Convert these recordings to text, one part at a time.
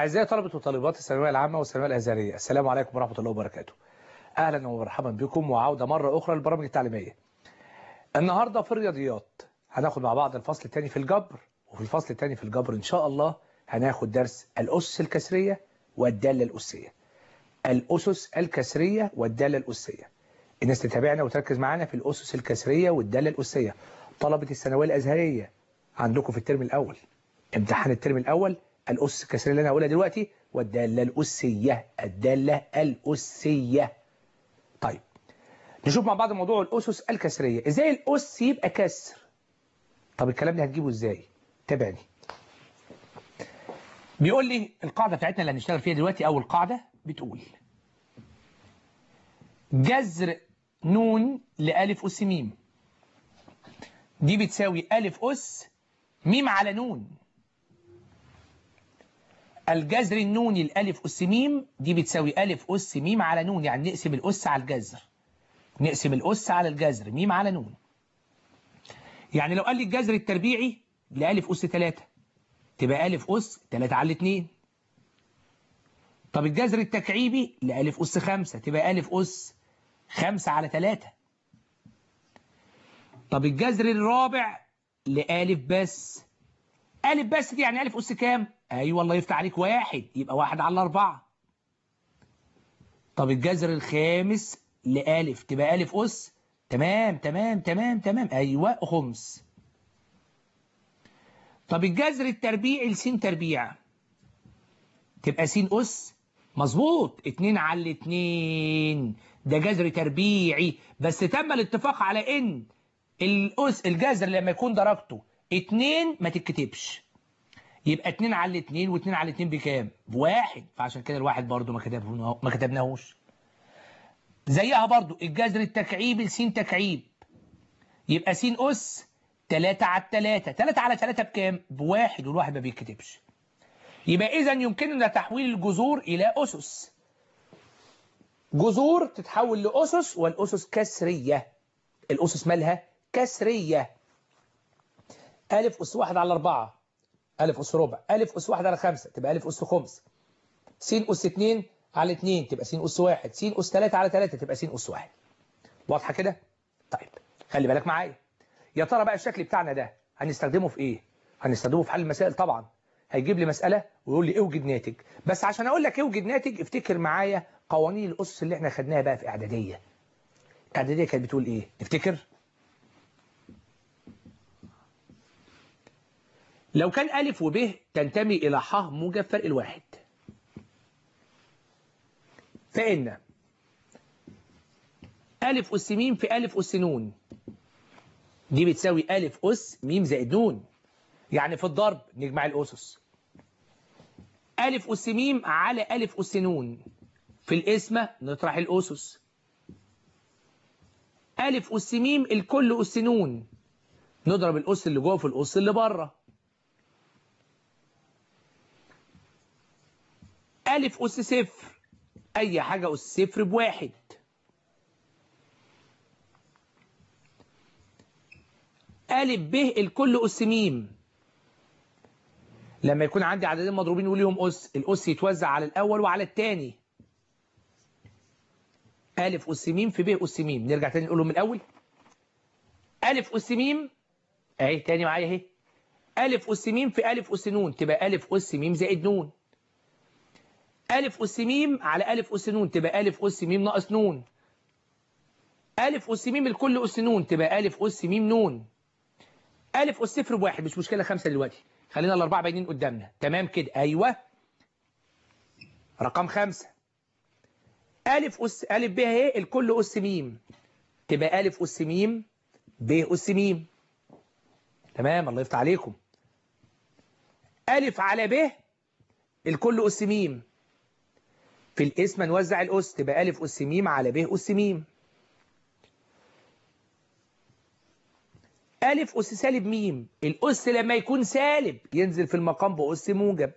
أعزائي طلبة وطالبات الثانوية العامة والثانوية الأزهرية السلام عليكم ورحمة الله وبركاته أهلا ومرحبا بكم وعودة مرة أخرى للبرامج التعليمية النهاردة في الرياضيات هناخد مع بعض الفصل الثاني في الجبر وفي الفصل الثاني في الجبر إن شاء الله هناخد درس الأسس الكسرية والدالة الأسية الأسس الكسرية والدالة الأسية الناس تتابعنا وتركز معانا في الأسس الكسرية والدالة الأسية طلبة الثانوية الأزهرية عندكم في الترم الأول امتحان الترم الأول الأس الكسرية اللي أنا هقولها دلوقتي والدالة الأسية الدالة الأسية طيب نشوف مع بعض موضوع الأسس الكسرية إزاي الأس يبقى كسر طب الكلام ده هتجيبه إزاي تابعني بيقول لي القاعدة بتاعتنا اللي هنشتغل فيها دلوقتي أول قاعدة بتقول جذر نون لألف أس ميم دي بتساوي ألف أس ميم على نون الجذر النوني الألف أس ميم دي بتساوي ألف أس ميم على نون يعني نقسم الأس على الجذر نقسم الأس على الجذر ميم على نون يعني لو قال لي الجذر التربيعي لألف أس 3 تبقى ألف أس 3 على 2 طب الجذر التكعيبي لألف أس 5 تبقى ألف أس 5 على 3 طب الجذر الرابع لألف بس ألف بس دي يعني ألف أس كام؟ أيوة الله يفتح عليك واحد يبقى واحد على أربعة طب الجذر الخامس لألف تبقى ألف أس تمام تمام تمام تمام أيوة خمس طب الجذر التربيعي لسين تربيع تبقى س أس مظبوط اتنين على اتنين ده جذر تربيعي بس تم الاتفاق على ان الأس الجذر لما يكون درجته اتنين ما تتكتبش يبقى اتنين على اتنين واتنين على اتنين بكام؟ بواحد فعشان كده الواحد برضو ما كتبه ما كتبناهوش زيها برضو الجذر التكعيبي لسين تكعيب يبقى س أس 3 على 3 3 على 3 بكام؟ بواحد والواحد ما بيتكتبش يبقى إذا يمكننا تحويل الجذور إلى أسس جذور تتحول لأسس والأسس كسرية الأسس مالها كسرية ألف أس واحد على أربعة ألف أس ربع ألف أس واحد على خمسة تبقى ألف أس خمس س أس اتنين على اتنين تبقى س أس واحد س أس تلاتة على تلاتة تبقى س أس واحد واضحة كده؟ طيب خلي بالك معايا يا ترى بقى الشكل بتاعنا ده هنستخدمه في إيه؟ هنستخدمه في حل المسائل طبعا هيجيب لي مسألة ويقول لي اوجد ناتج بس عشان أقول لك اوجد ناتج افتكر معايا قوانين الأسس اللي احنا خدناها بقى في إعدادية إعدادية كانت بتقول إيه؟ نفتكر؟ لو كان ألف وب تنتمي إلى ح موجب فرق الواحد فإن ألف أس ميم في ألف أس نون دي بتساوي ألف أس ميم زائد نون يعني في الضرب نجمع الأسس ألف أس ميم على ألف أس نون في القسمة نطرح الأسس ألف أس ميم الكل أس نون نضرب الأس اللي جوه في الأس اللي بره ألف أس صفر أي حاجة أس صفر بواحد ألف ب الكل أس ميم لما يكون عندي عددين مضروبين وليهم أس الأس يتوزع على الأول وعلى الثاني ألف أس ميم في ب أس ميم نرجع تاني نقولهم من الأول ألف أس ميم أهي تاني معايا أهي ألف أس ميم في ألف أس نون تبقى ألف أس ميم زائد نون ألف أس ميم على ألف أس نون تبقى ألف أس ميم ناقص نون ألف أس ميم الكل أس نون تبقى ألف أس ميم نون ألف أس صفر بواحد مش مشكلة خمسة دلوقتي خلينا الأربعة باينين قدامنا تمام كده أيوة رقم خمسة ألف أس ألف ب أهي الكل أس ميم تبقى ألف أس ميم ب أس ميم تمام الله يفتح عليكم ألف على ب الكل أس ميم في الاسم نوزع الأس تبقى ألف أس ميم على ب أس ميم ألف أس سالب ميم الأس لما يكون سالب ينزل في المقام بأس موجب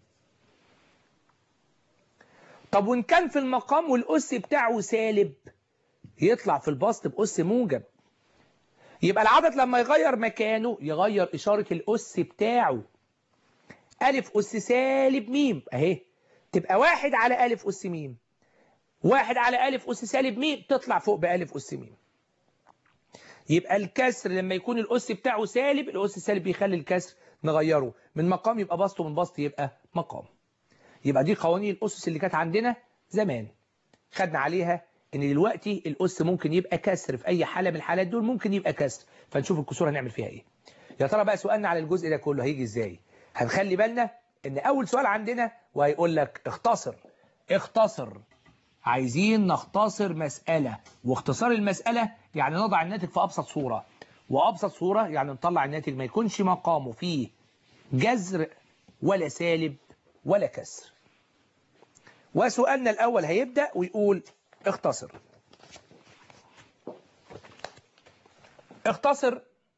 طب وإن كان في المقام والأس بتاعه سالب يطلع في البسط بأس موجب يبقى العدد لما يغير مكانه يغير إشارة الأس بتاعه ألف أس سالب ميم أهي تبقى واحد على ألف أس ميم واحد على ألف أس سالب ميم تطلع فوق بألف أس ميم يبقى الكسر لما يكون الأس بتاعه سالب الأس السالب بيخلي الكسر نغيره من مقام يبقى بسط ومن بسط يبقى مقام يبقى دي قوانين الأسس اللي كانت عندنا زمان خدنا عليها ان دلوقتي الأس ممكن يبقى كسر في أي حالة من الحالات دول ممكن يبقى كسر فنشوف الكسور هنعمل فيها ايه يا ترى بقى سؤالنا على الجزء ده كله هيجي ازاي هنخلي بالنا ان اول سؤال عندنا وهيقول لك اختصر اختصر عايزين نختصر مسألة واختصار المسألة يعني نضع الناتج في أبسط صورة وأبسط صورة يعني نطلع الناتج ما يكونش مقامه فيه جذر ولا سالب ولا كسر وسؤالنا الأول هيبدأ ويقول اختصر اختصر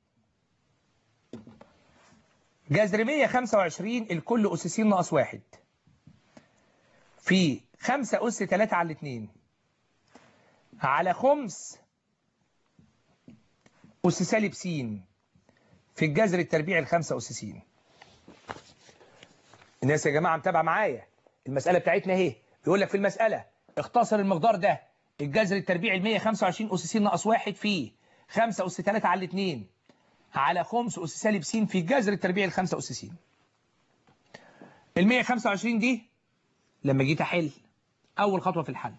جذر 125 الكل أس س ناقص واحد في 5 أس 3 على 2 على خمس أس سالب س في الجذر التربيعي الخمسة أس س الناس يا جماعة متابعة معايا المسألة بتاعتنا اهي بيقول لك في المسألة اختصر المقدار ده الجذر التربيعي ال 125 أس س ناقص واحد في 5 أس 3 على 2 على خمس أس سالب س في الجذر التربيعي الخمسة أس س ال 125 دي لما جيت أحل أول خطوة في الحل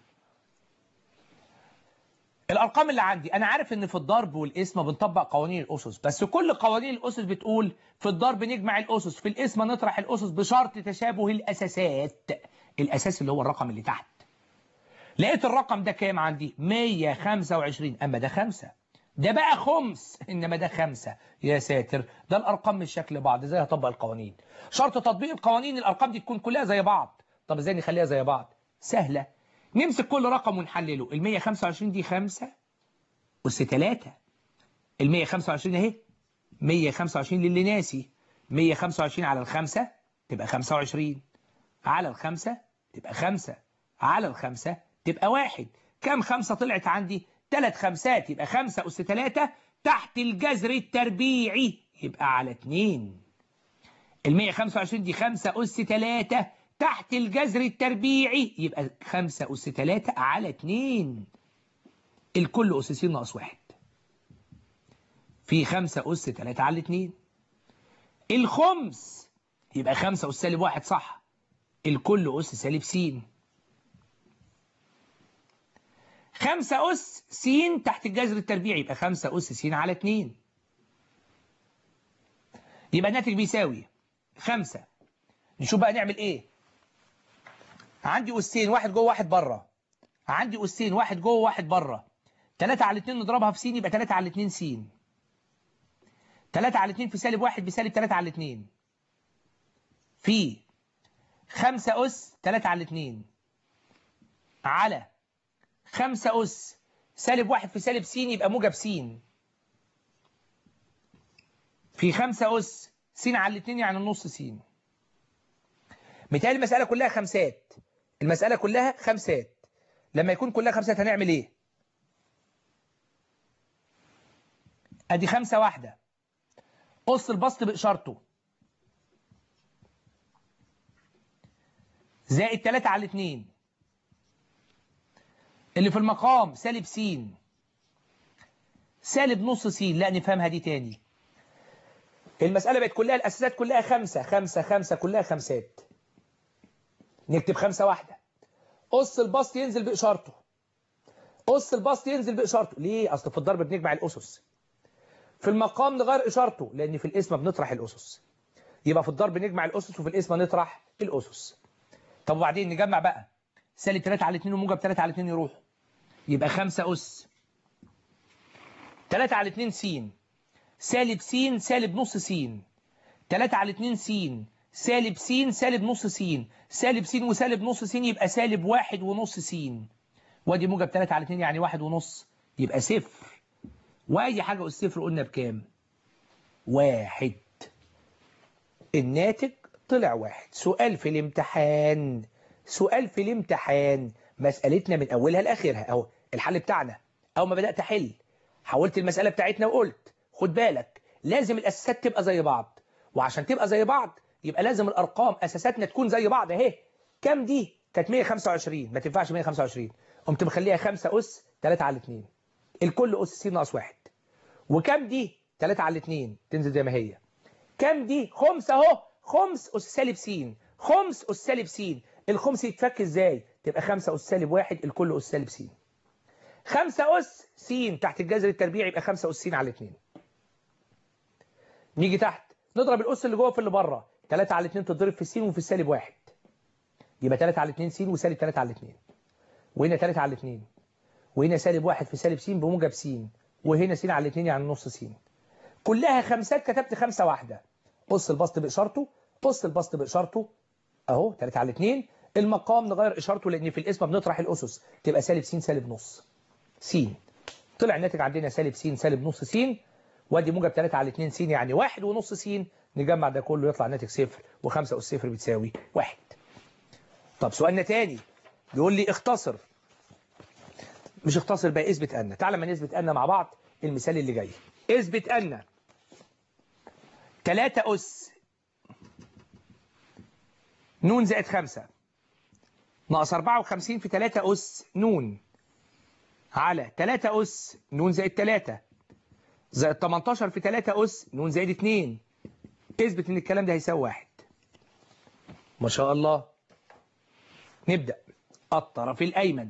الأرقام اللي عندي أنا عارف إن في الضرب والقسمة بنطبق قوانين الأسس بس كل قوانين الأسس بتقول في الضرب نجمع الأسس في القسمة نطرح الأسس بشرط تشابه الأساسات الأساس اللي هو الرقم اللي تحت لقيت الرقم ده كام عندي 125 أما ده خمسة ده بقى خمس إنما ده خمسة يا ساتر ده الأرقام مش شكل بعض إزاي هطبق القوانين شرط تطبيق القوانين الأرقام دي تكون كلها زي بعض طب إزاي نخليها زي بعض سهلة نمسك كل رقم ونحلله ال 125 دي 5 أس 3 ال 125 أهي 125 للي ناسي 125 على الخمسة تبقى 25 على الخمسة تبقى 5 على الخمسة تبقى واحد كم خمسة طلعت عندي ثلاث خمسات يبقى 5 أس 3 تحت الجذر التربيعي يبقى على 2 ال 125 دي 5 أس 3 تحت الجذر التربيعي يبقى 5 أس 3 على 2 الكل أس س ناقص 1 في 5 أس 3 على 2 الخمس يبقى 5 أس سالب 1 صح الكل أس سالب س 5 أس س تحت الجذر التربيعي يبقى 5 أس س على 2 يبقى الناتج بيساوي 5 نشوف بقى نعمل ايه عندي أسين واحد جوه واحد بره عندي أسين واحد جوه واحد بره 3 على 2 نضربها في س يبقى 3 على 2 س 3 على 2 في سالب 1 بسالب 3 على 2 في 5 أس 3 على 2 على 5 أس سالب 1 في سالب س يبقى موجب س في 5 أس س على 2 يعني نص س مثال المسألة كلها خمسات المسألة كلها خمسات لما يكون كلها خمسات هنعمل ايه ادي خمسة واحدة قص البسط بإشارته زائد 3 على 2 اللي في المقام سالب س سالب نص س لا نفهمها دي تاني المسألة بقت كلها الأساسات كلها خمسة خمسة خمسة كلها خمسات نكتب خمسة واحدة قص البسط ينزل بإشارته قص البسط ينزل بإشارته ليه؟ أصل في الضرب بنجمع الأسس في المقام نغير إشارته لأن في القسمة بنطرح الأسس يبقى في الضرب نجمع الأسس وفي القسمة نطرح الأسس طب وبعدين نجمع بقى سالب 3 على 2 وموجب 3 على 2 يروح يبقى 5 أس 3 على 2 س سالب س سالب نص س 3 على 2 س سالب س سالب نص س سالب س وسالب نص س يبقى سالب واحد ونص س وادي موجب 3 على 2 يعني واحد ونص يبقى صفر واي حاجة والصفر قلنا بكام واحد الناتج طلع واحد سؤال في الامتحان سؤال في الامتحان مسألتنا من أولها لآخرها أهو الحل بتاعنا أول ما بدأت أحل حولت المسألة بتاعتنا وقلت خد بالك لازم الأساسات تبقى زي بعض وعشان تبقى زي بعض يبقى لازم الارقام اساساتنا تكون زي بعض اهي كام دي كانت 125 ما تنفعش 125 قمت مخليها 5 اس 3 على 2 الكل اس س ناقص 1 وكام دي 3 على 2 تنزل زي ما هي كام دي خمس اهو خمس اس سالب س خمس اس سالب س الخمس يتفك ازاي تبقى 5 اس سالب 1 الكل اس سالب س 5 اس س تحت الجذر التربيعي يبقى 5 اس س على 2 نيجي تحت نضرب الاس اللي جوه في اللي بره 3 على 2 تتضرب في الس وفي السالب 1 يبقى 3 على 2 س وسالب 3 على 2 وهنا 3 على 2 وهنا سالب 1 في سالب س بموجب س وهنا س على 2 يعني نص س كلها خمسات كتبت خمسة واحدة قص البسط بإشارته قص البسط بإشارته أهو 3 على 2 المقام نغير إشارته لأن في الاسم بنطرح الأسس تبقى سالب س سالب نص س طلع الناتج عندنا سالب س سالب نص س وادي موجب 3 على 2 س يعني واحد ونص س نجمع ده كله يطلع الناتج صفر و5 أس صفر بتساوي واحد طب سؤالنا تاني بيقول لي اختصر مش اختصر بقى اثبت أن تعالى ما نثبت أن مع بعض المثال اللي جاي اثبت أن 3 أس نون زائد 5 ناقص 54 في 3 أس نون على 3 أس نون زائد 3 زائد 18 في 3 أس نون زائد 2 اثبت ان الكلام ده هيساوي واحد ما شاء الله نبدأ الطرف الأيمن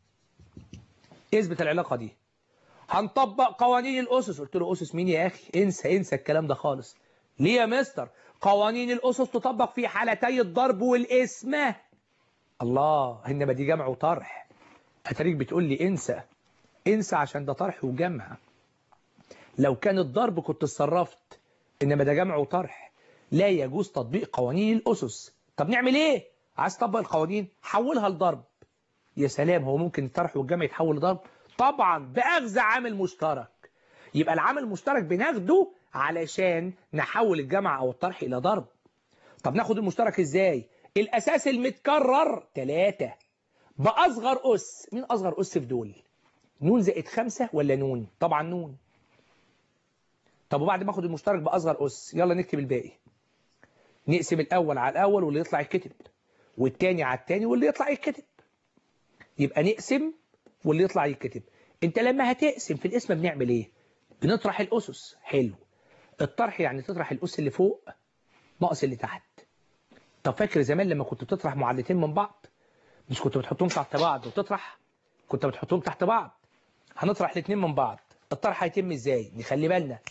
اثبت العلاقة دي هنطبق قوانين الأسس قلت له أسس مين يا أخي انسى انسى الكلام ده خالص ليه يا مستر قوانين الأسس تطبق في حالتي الضرب والقسمة الله إنما دي جمع وطرح أتريك بتقول لي انسى انسى عشان ده طرح وجمع لو كان الضرب كنت اتصرفت إنما ده جمع وطرح لا يجوز تطبيق قوانين الأسس طب نعمل إيه عايز تطبق القوانين حولها لضرب يا سلام هو ممكن الطرح والجمع يتحول لضرب طبعا بأخذ عامل مشترك يبقى العامل المشترك بناخده علشان نحول الجمع أو الطرح إلى ضرب طب ناخد المشترك إزاي الأساس المتكرر 3 بأصغر أس مين أصغر أس في دول نون زائد 5 ولا نون طبعا نون طب وبعد ما اخد المشترك بأصغر أس يلا نكتب الباقي نقسم الأول على الأول واللي يطلع يتكتب والتاني على التاني واللي يطلع يتكتب يبقى نقسم واللي يطلع يتكتب انت لما هتقسم في القسمة بنعمل ايه بنطرح الأسس حلو الطرح يعني تطرح الأس اللي فوق ناقص اللي تحت طب فاكر زمان لما كنت بتطرح معادلتين من بعض مش كنت بتحطهم تحت بعض وتطرح كنت بتحطهم تحت بعض هنطرح الاثنين من بعض الطرح هيتم ازاي نخلي بالنا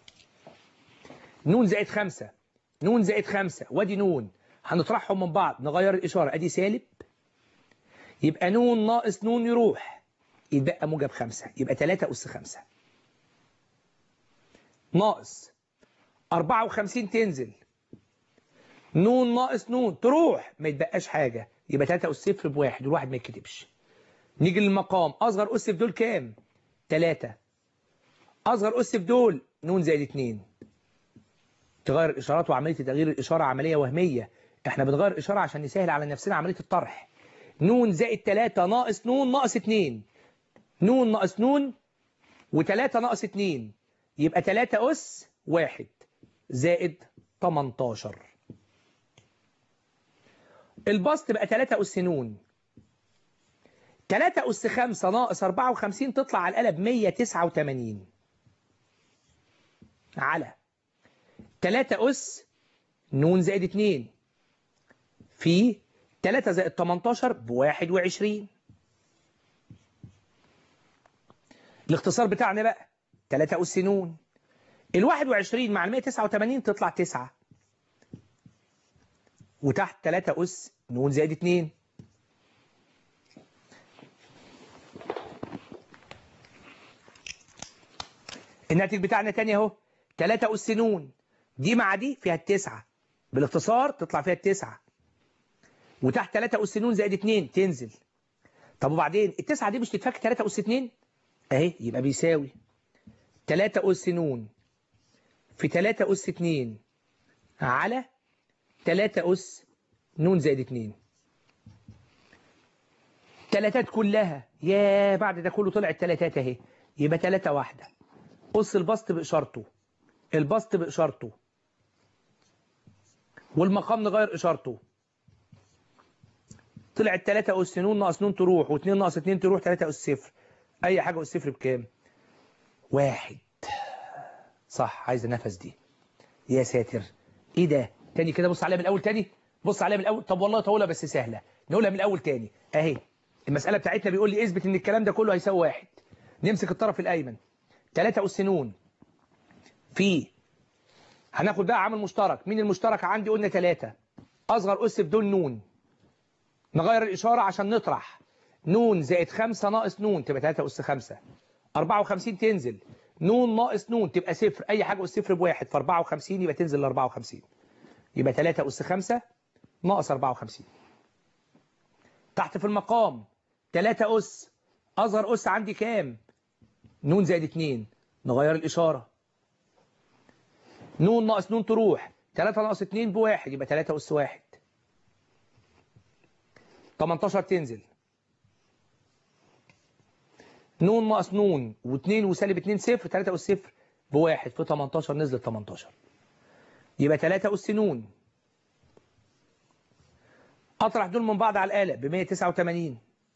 نون زائد خمسة نون زائد خمسة وادي نون هنطرحهم من بعض نغير الإشارة ادي سالب يبقى نون ناقص نون يروح يتبقى موجب خمسة يبقى 3 أس خمسة ناقص 54 تنزل نون ناقص نون تروح ما يتبقاش حاجة يبقى 3 أس صفر بواحد والواحد ما يتكتبش نيجي للمقام أصغر أس في دول كام؟ 3 أصغر أس في دول نون زائد 2 تغير الإشارات وعملية تغيير الإشارة عملية وهمية احنا بنغير إشارة عشان نسهل على نفسنا عملية الطرح نون زائد 3 ناقص نون ناقص 2 نون ناقص نون و3 ناقص 2 يبقى 3 أس 1 زائد 18 البسط بقى 3 أس نون 3 أس 5 ناقص 54 تطلع على القلب 189 على 3 أس نون زائد 2 في 3 زائد 18 ب 21 الاختصار بتاعنا بقى 3 أس نون ال 21 مع ال 189 تطلع 9 وتحت 3 أس نون زائد 2 الناتج بتاعنا تاني اهو 3 أس نون دي مع دي فيها التسعة بالاختصار تطلع فيها التسعة وتحت 3 أس نون زائد 2 تنزل طب وبعدين التسعة دي مش تتفك 3 أس 2 اهي يبقى بيساوي 3 أس نون في 3 أس 2 على 3 أس نون زائد 2 تلاتات كلها يا بعد ده كله طلعت تلاتات اهي يبقى تلاتة واحدة قص البسط بإشارته البسط بإشارته والمقام نغير اشارته طلعت 3 اس ن ناقص ن تروح و2 ناقص 2 تروح 3 اس صفر اي حاجه اس صفر بكام واحد صح عايز النفس دي يا ساتر ايه ده تاني كده بص عليها من الاول تاني بص عليها من الاول طب والله طولها بس سهله نقولها من الاول تاني اهي المساله بتاعتنا بيقول لي اثبت ان الكلام ده كله هيساوي واحد نمسك الطرف الايمن 3 اس ن في هناخد بقى عامل مشترك مين المشترك عندي قلنا 3 اصغر اس بدون نون نغير الاشاره عشان نطرح نون زائد 5 ناقص نون تبقى 3 اس 5 54 تنزل نون ناقص نون تبقى صفر اي حاجه اس صفر بواحد في 54 يبقى تنزل ل 54 يبقى 3 اس 5 ناقص 54 تحت في المقام 3 اس اصغر اس عندي كام نون زائد 2 نغير الاشاره نون ناقص نون تروح 3 ناقص 2 بواحد يبقى 3 اس 1 18 تنزل نون ناقص نون و2 وسالب 2 صفر 3 اس صفر بواحد في 18 نزلت 18 يبقى 3 اس نون اطرح دول من بعض على الآلة ب 189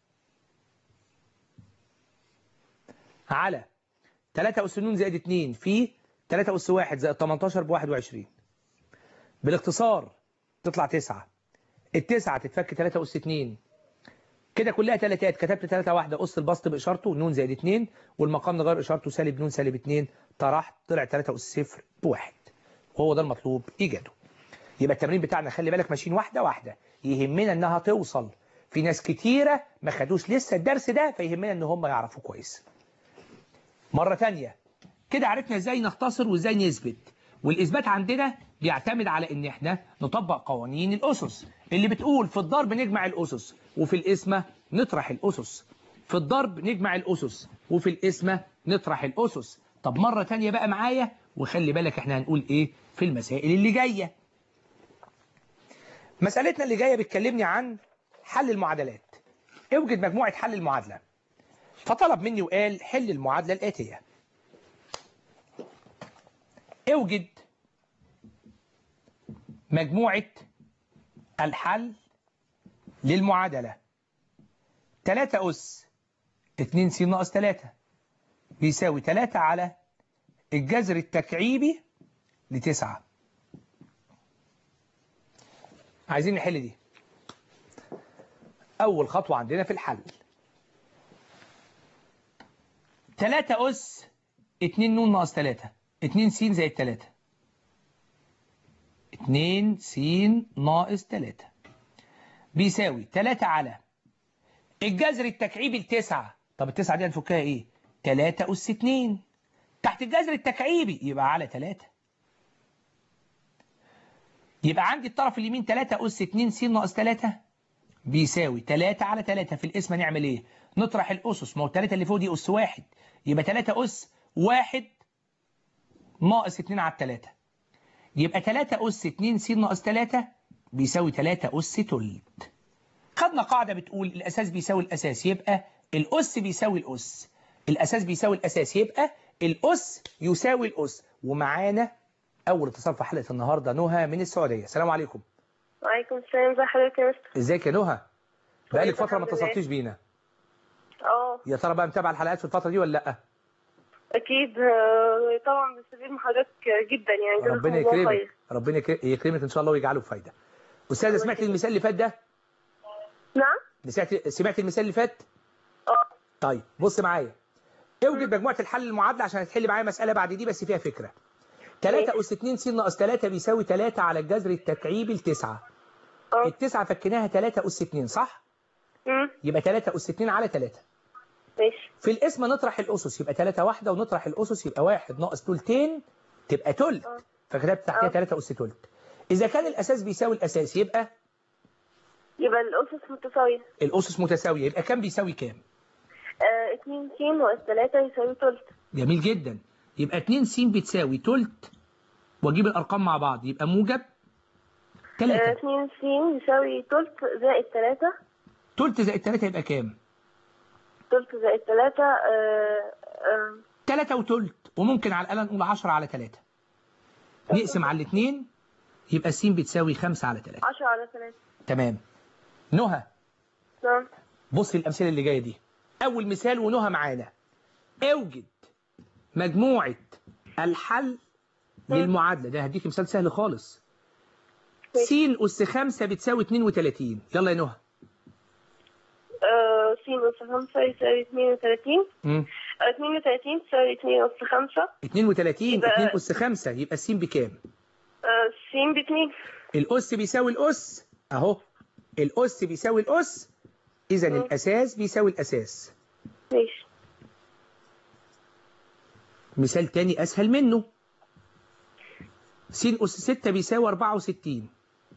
على 3 اس نون زائد 2 في 3 اس 1 زائد 18 ب 21 بالاختصار تطلع 9 التسعة تتفك 3 اس 2 كده كلها تلاتات كتبت تلاتة واحدة قص البسط بإشارته نون زائد 2 والمقام نغير إشارته سالب نون سالب 2 طرحت طلع 3 أس صفر بواحد وهو ده المطلوب إيجاده يبقى التمرين بتاعنا خلي بالك ماشيين واحدة واحدة يهمنا إنها توصل في ناس كتيرة ما خدوش لسه الدرس ده فيهمنا إن هم يعرفوه كويس مرة تانية كده عرفنا إزاي نختصر وإزاي نثبت والإثبات عندنا بيعتمد على إن إحنا نطبق قوانين الأسس اللي بتقول في الضرب نجمع الأسس وفي القسمة نطرح الأسس في الضرب نجمع الأسس وفي القسمة نطرح الأسس طب مرة تانية بقى معايا وخلي بالك إحنا هنقول إيه في المسائل اللي جاية مسألتنا اللي جاية بتكلمني عن حل المعادلات اوجد مجموعة حل المعادلة فطلب مني وقال حل المعادلة الآتية اوجد مجموعة الحل للمعادلة 3 أس 2 س ناقص 3 بيساوي 3 على الجذر التكعيبي لتسعة عايزين نحل دي أول خطوة عندنا في الحل 3 أس 2 ن ناقص 3 2 س زائد 3 2 س ناقص 3 بيساوي 3 على الجذر التكعيبي لتسعة طب التسعة دي هنفكها ايه 3 أس 2 تحت الجذر التكعيبي يبقى على 3 يبقى عندي الطرف اليمين 3 أس 2 س ناقص 3 بيساوي 3 على 3 في القسمة نعمل ايه نطرح الأسس ما هو 3 اللي فوق دي أس 1 يبقى 3 أس 1 ناقص 2 على 3 يبقى 3 أس 2 س ناقص 3 بيساوي 3 أس تلت خدنا قاعدة بتقول الأساس بيساوي الأساس يبقى الأس بيساوي الأس الأساس بيساوي الأساس يبقى الأس يساوي الأس ومعانا أول اتصال في حلقة النهاردة نهى من السعودية السلام عليكم وعليكم السلام ازي حضرتك يا مستر ازيك يا نهى بقالك كويس فترة ما الحمد لله. اتصلتيش بينا اه يا ترى بقى متابعة الحلقات في الفترة دي ولا لأ اكيد آه، طبعا بستفيد من حضرتك جدا يعني جزاكم ربنا الله يكرمك خير. ربنا يك- يكرمك ان شاء الله ويجعله بفايده استاذه الله سمعت يكرمك. المثال اللي فات ده نعم سمعت سمعت المثال اللي فات اه طيب بص معايا اوجد مجموعه الحل المعادله عشان هتحل معايا مساله بعد دي بس فيها فكره 3 اس 2 س ناقص 3 بيساوي 3 على الجذر التكعيبي لتسعة اه التسعة فكناها 3 اس 2 صح أمم، يبقى 3 اس 2 على 3 ماشي في القسمه نطرح الاسس يبقى 3 واحده ونطرح الاسس يبقى 1 ناقص تلتين تبقى تلت اه فكتبت تحتها آه. 3 اس تلت اذا كان الاساس بيساوي الاساس يبقى يبقى الأسس متساوية الاسس متساويه يبقى كام بيساوي كام آه، اتنين س ناقص تلاتة يساوي تلت جميل جدا يبقى 2 س بتساوي تلت واجيب الارقام مع بعض يبقى موجب آه، 3 اتنين س يساوي تلت زائد تلاتة تلت زائد 3 يبقى كام تلت زائد تلاتة آه، آه، 3 وتلت وممكن على الاقل نقول 10 على 3 نقسم على الاثنين يبقى س بتساوي 5 على 3 10 على 3 تمام نهى نعم بص الأمثلة اللي جاية دي أول مثال ونهى معانا اوجد مجموعة الحل للمعادلة ده هديك مثال سهل خالص س أس 5 بتساوي 32 يلا يا نهى آه، س أس 5 يساوي 32 مم. آه، 32 تساوي 2 أس 5 32 يبقى- 2 أس 5 يبقى س بكام؟ س ب 2 الأس بيساوي الأس أهو الأس بيساوي الأس إذا مم. الأساس بيساوي الأساس ماشي مثال تاني أسهل منه س أس 6 بيساوي 64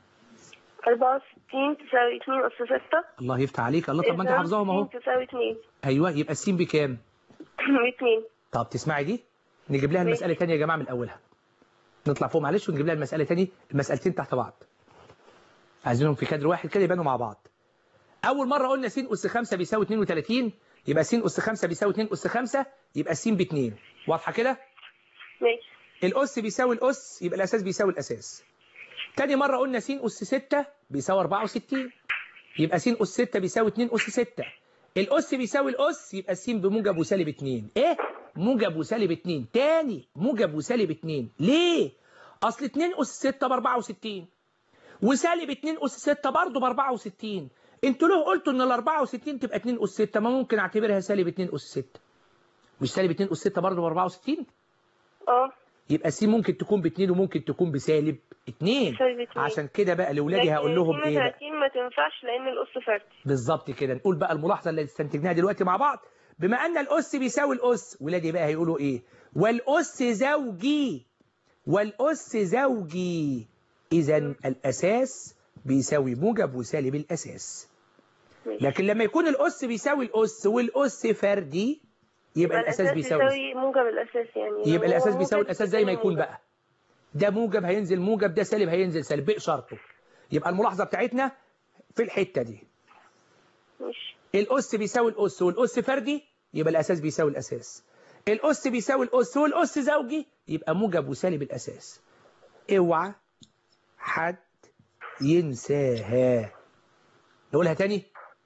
64 تساوي 2 أس 6 الله يفتح عليك الله طب ما أنت إذا حافظاهم أهو 60 تساوي 2 أيوه يبقى الس بكام؟ ب 2 طب تسمعي دي نجيب لها ماشي. المسألة تانية يا جماعة من أولها نطلع فوق معلش ونجيب لها المسألة تاني المسألتين تحت بعض عايزينهم في كادر واحد كده يبانوا مع بعض أول مرة قلنا س أس 5 بيساوي 32 يبقى س أس 5 بيساوي 2 أس 5 يبقى س ب 2 واضحة كده؟ ماشي الأس بيساوي الأس يبقى الأساس بيساوي الأساس تاني مرة قلنا س أس 6 بيساوي 64 يبقى س أس 6 بيساوي 2 أس 6 الأس بيساوي الأس يبقى س بموجب وسالب 2 إيه؟ موجب وسالب 2 تاني موجب وسالب 2 ليه؟ أصل 2 أس 6 ب 64 وسالب 2 أس 6 برضه ب 64 انتوا ليه قلتوا ان ال 64 تبقى 2 أس 6 ما ممكن اعتبرها سالب 2 أس 6 مش سالب 2 أس 6 برضه ب 64 اه يبقى س ممكن تكون باتنين وممكن تكون بسالب اتنين سالب اتنين. عشان كده بقى لاولادي لكن هقول لهم ايه بقى 32 ما تنفعش لأن الأس فردي بالظبط كده نقول بقى الملاحظه اللي استنتجناها دلوقتي مع بعض بما ان الاس بيساوي الاس ولادي بقى هيقولوا ايه والاس زوجي والاس زوجي اذا الاساس بيساوي موجب وسالب الاساس ماشي. لكن لما يكون الاس بيساوي الاس والاس فردي يبقى الاساس بيساوي بيساوي موجب الأساس يعني لو يبقى هو الاساس بيساوي موجب الاساس زي ما يبقى يكون موجب. بقى ده موجب هينزل موجب ده سالب هينزل سالب بقى شرطه يبقى الملاحظه بتاعتنا في الحته دي ماشي الاس بيساوي الاس والاس فردي يبقى الاساس بيساوي الاساس الاس بيساوي الاس والاس زوجي يبقى موجب وسالب الاساس اوعى حد ينساها نقولها تاني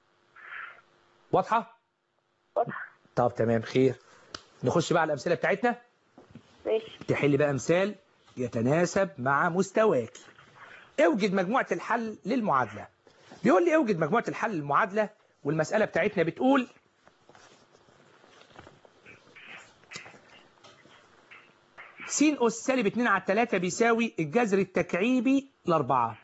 واضحه واضح طب تمام خير نخش بقى على الامثله بتاعتنا ماشي تحل بقى مثال يتناسب مع مستواك اوجد مجموعة الحل للمعادلة بيقول لي اوجد مجموعة الحل للمعادلة والمسألة بتاعتنا بتقول س أس سالب 2 على 3 بيساوي الجذر التكعيبي لأربعة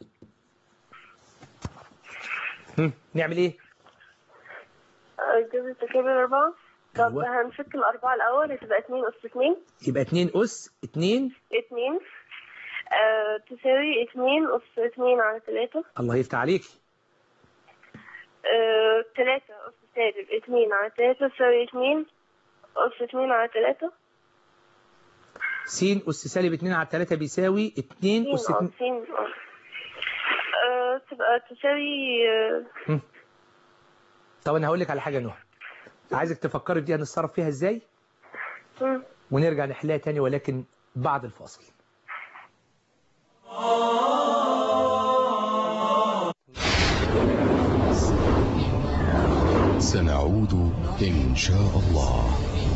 هم، نعمل ايه؟ الجزء التكامل أربعة طب أيوة. هنفك الأربعة الأول هتبقى اتنين أس اتنين يبقى 2 أس 2 اتنين آه تساوي اتنين أس اتنين على تلاتة الله يفتح عليكي آه تلاتة أس سالب اتنين على تلاتة تساوي اتنين أس اتنين على تلاتة س أس سالب 2 على 3 بيساوي 2 اتنين أس اه 2 اتنين اه آه، تبقى تساوي آه، هم. طب انا هقول لك على حاجه نهى عايزك تفكري في دي هنتصرف فيها ازاي مم. ونرجع نحلها تاني ولكن بعد الفاصل سنعود إن شاء الله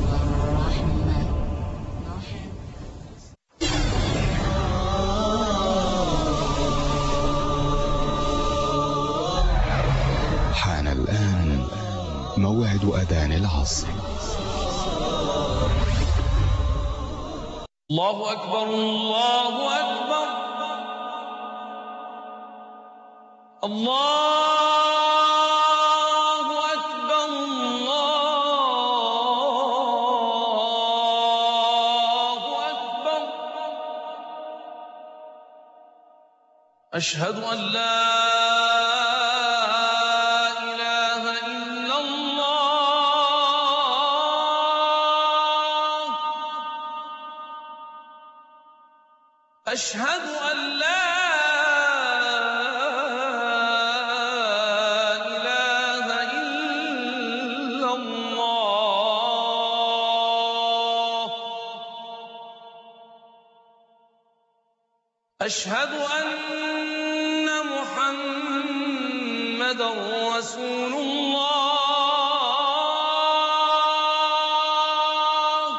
حان الآن موعد أذان العصر الله أكبر الله أكبر الله أكبر الله أكبر أشهد أن لا إله إلا الله أشهد أن لا إله إلا الله أشهد أن محمد رسول الله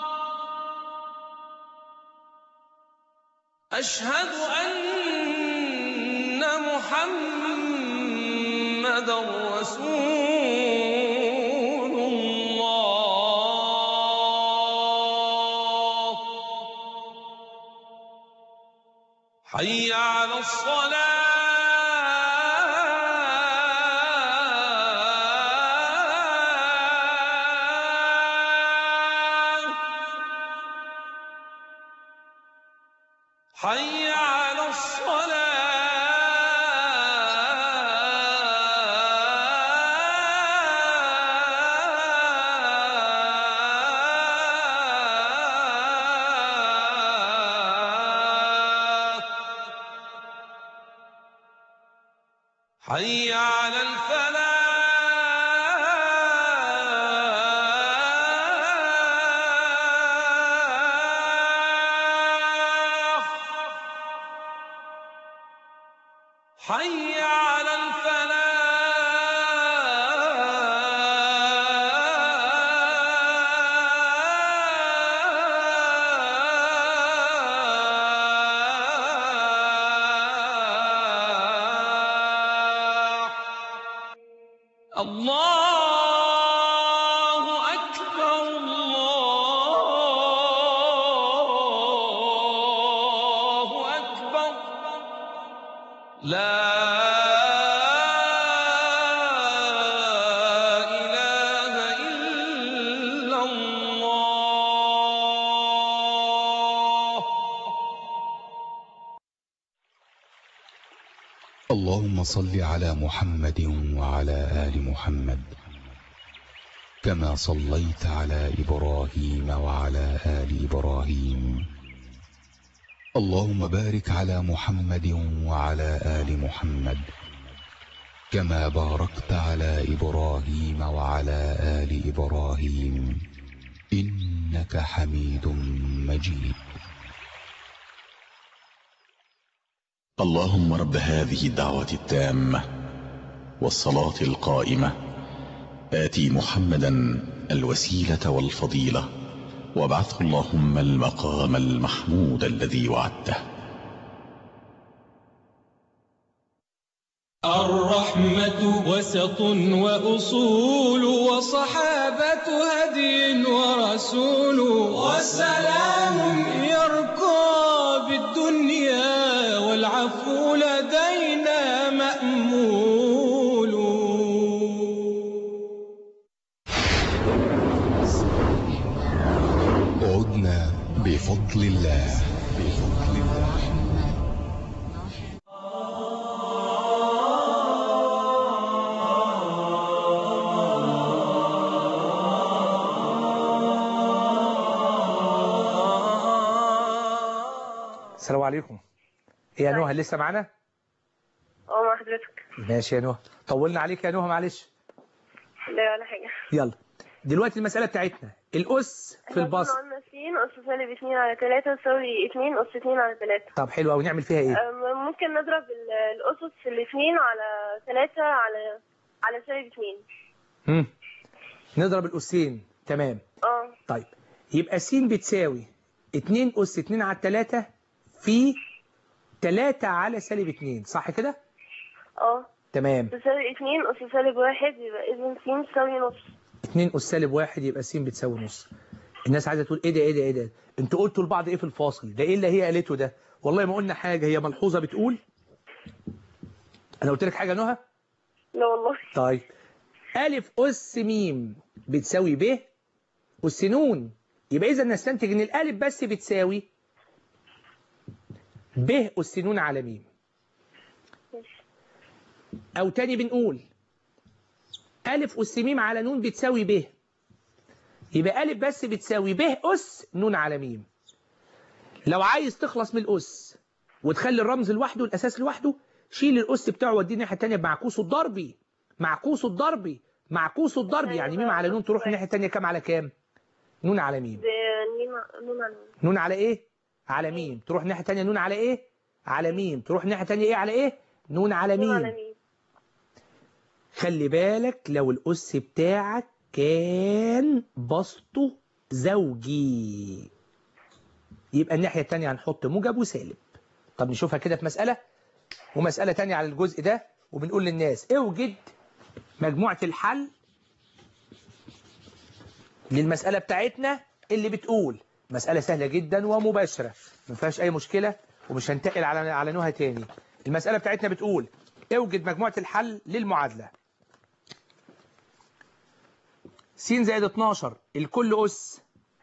أشهد أن محمد رسول الله حي على الصلاة حي على الصلاة حي على الفلاح حي على الفلاح الله أكبر الله أكبر لا إله إلا الله اللهم صل على محمد وعلى آل محمد كما صليت على إبراهيم وعلى آل إبراهيم اللهم بارك على محمد وعلى آل محمد كما باركت على إبراهيم وعلى آل إبراهيم إنك حميد مجيد اللهم رب هذه الدعوة التامة والصلاة القائمة آتي محمدا الوسيلة والفضيلة وابعثه اللهم المقام المحمود الذي وعدته الرحمة وسط وأصول وصحابة هدي ورسول والسلام يرقى بالدنيا والعفو لدينا مأمول عدنا بفضل الله بفضل الله السلام عليكم ايه يا نهى لسه معانا اه مع حضرتك ماشي يا نهى طولنا عليك يا نهى معلش لا ولا حاجة يلا دلوقتي المسألة بتاعتنا الأس في احنا البسط كنا قلنا س أس سالب اتنين على تلاتة تساوي اتنين أس اتنين على تلاتة طب حلو قوي نعمل فيها ايه أم، ممكن نضرب ال- الأسس في الاتنين على تلاتة على على سالب اتنين مم. نضرب الأسين تمام اه طيب يبقى س بتساوي 2 أس 2 على 3 في 3 على سالب 2 صح كده؟ اه تمام تساوي اتنين أس سالب واحد يبقى إذا س تساوي نص 2 أس سالب 1 يبقى س بتساوي نص الناس عايزة تقول ايه ده ايه ده ايه ده انتوا قلتوا لبعض ايه في الفاصل ده ايه اللي هي قالته ده والله ما قلنا حاجة هي ملحوظة بتقول انا قلت لك حاجة نهى لا والله طيب ألف أس ميم بتساوي ب أس نون يبقى إذا نستنتج إن الألف بس بتساوي ب أس نون على ميم ماشي. أو تاني بنقول ألف أس ميم على نون بتساوي ب يبقى ألف بس بتساوي ب أس نون على ميم لو عايز تخلص من الأس وتخلي الرمز لوحده الأساس لوحده شيل الأس بتاعه وديه الناحية التانية بمعكوسه الضربي معكوسه الضربي معكوسه الضربي يعني ميم على نون تروح الناحية التانية كام على كام نون على ميم بنون نون على نون نون على ايه على ميم تروح الناحية التانية نون على ايه على ميم تروح الناحية التانية ايه على ايه نون على نون ميم على ميم خلي بالك لو الأس بتاعك كان بسطه زوجي يبقى الناحية التانية هنحط موجب وسالب طب نشوفها كده في مسألة ومسألة تانية على الجزء ده وبنقول للناس اوجد مجموعة الحل للمسألة بتاعتنا اللي بتقول مسألة سهلة جدا ومباشرة ما فيهاش أي مشكلة ومش هنتقل على على نوها تاني المسألة بتاعتنا بتقول اوجد مجموعة الحل للمعادلة س زائد 12 الكل أس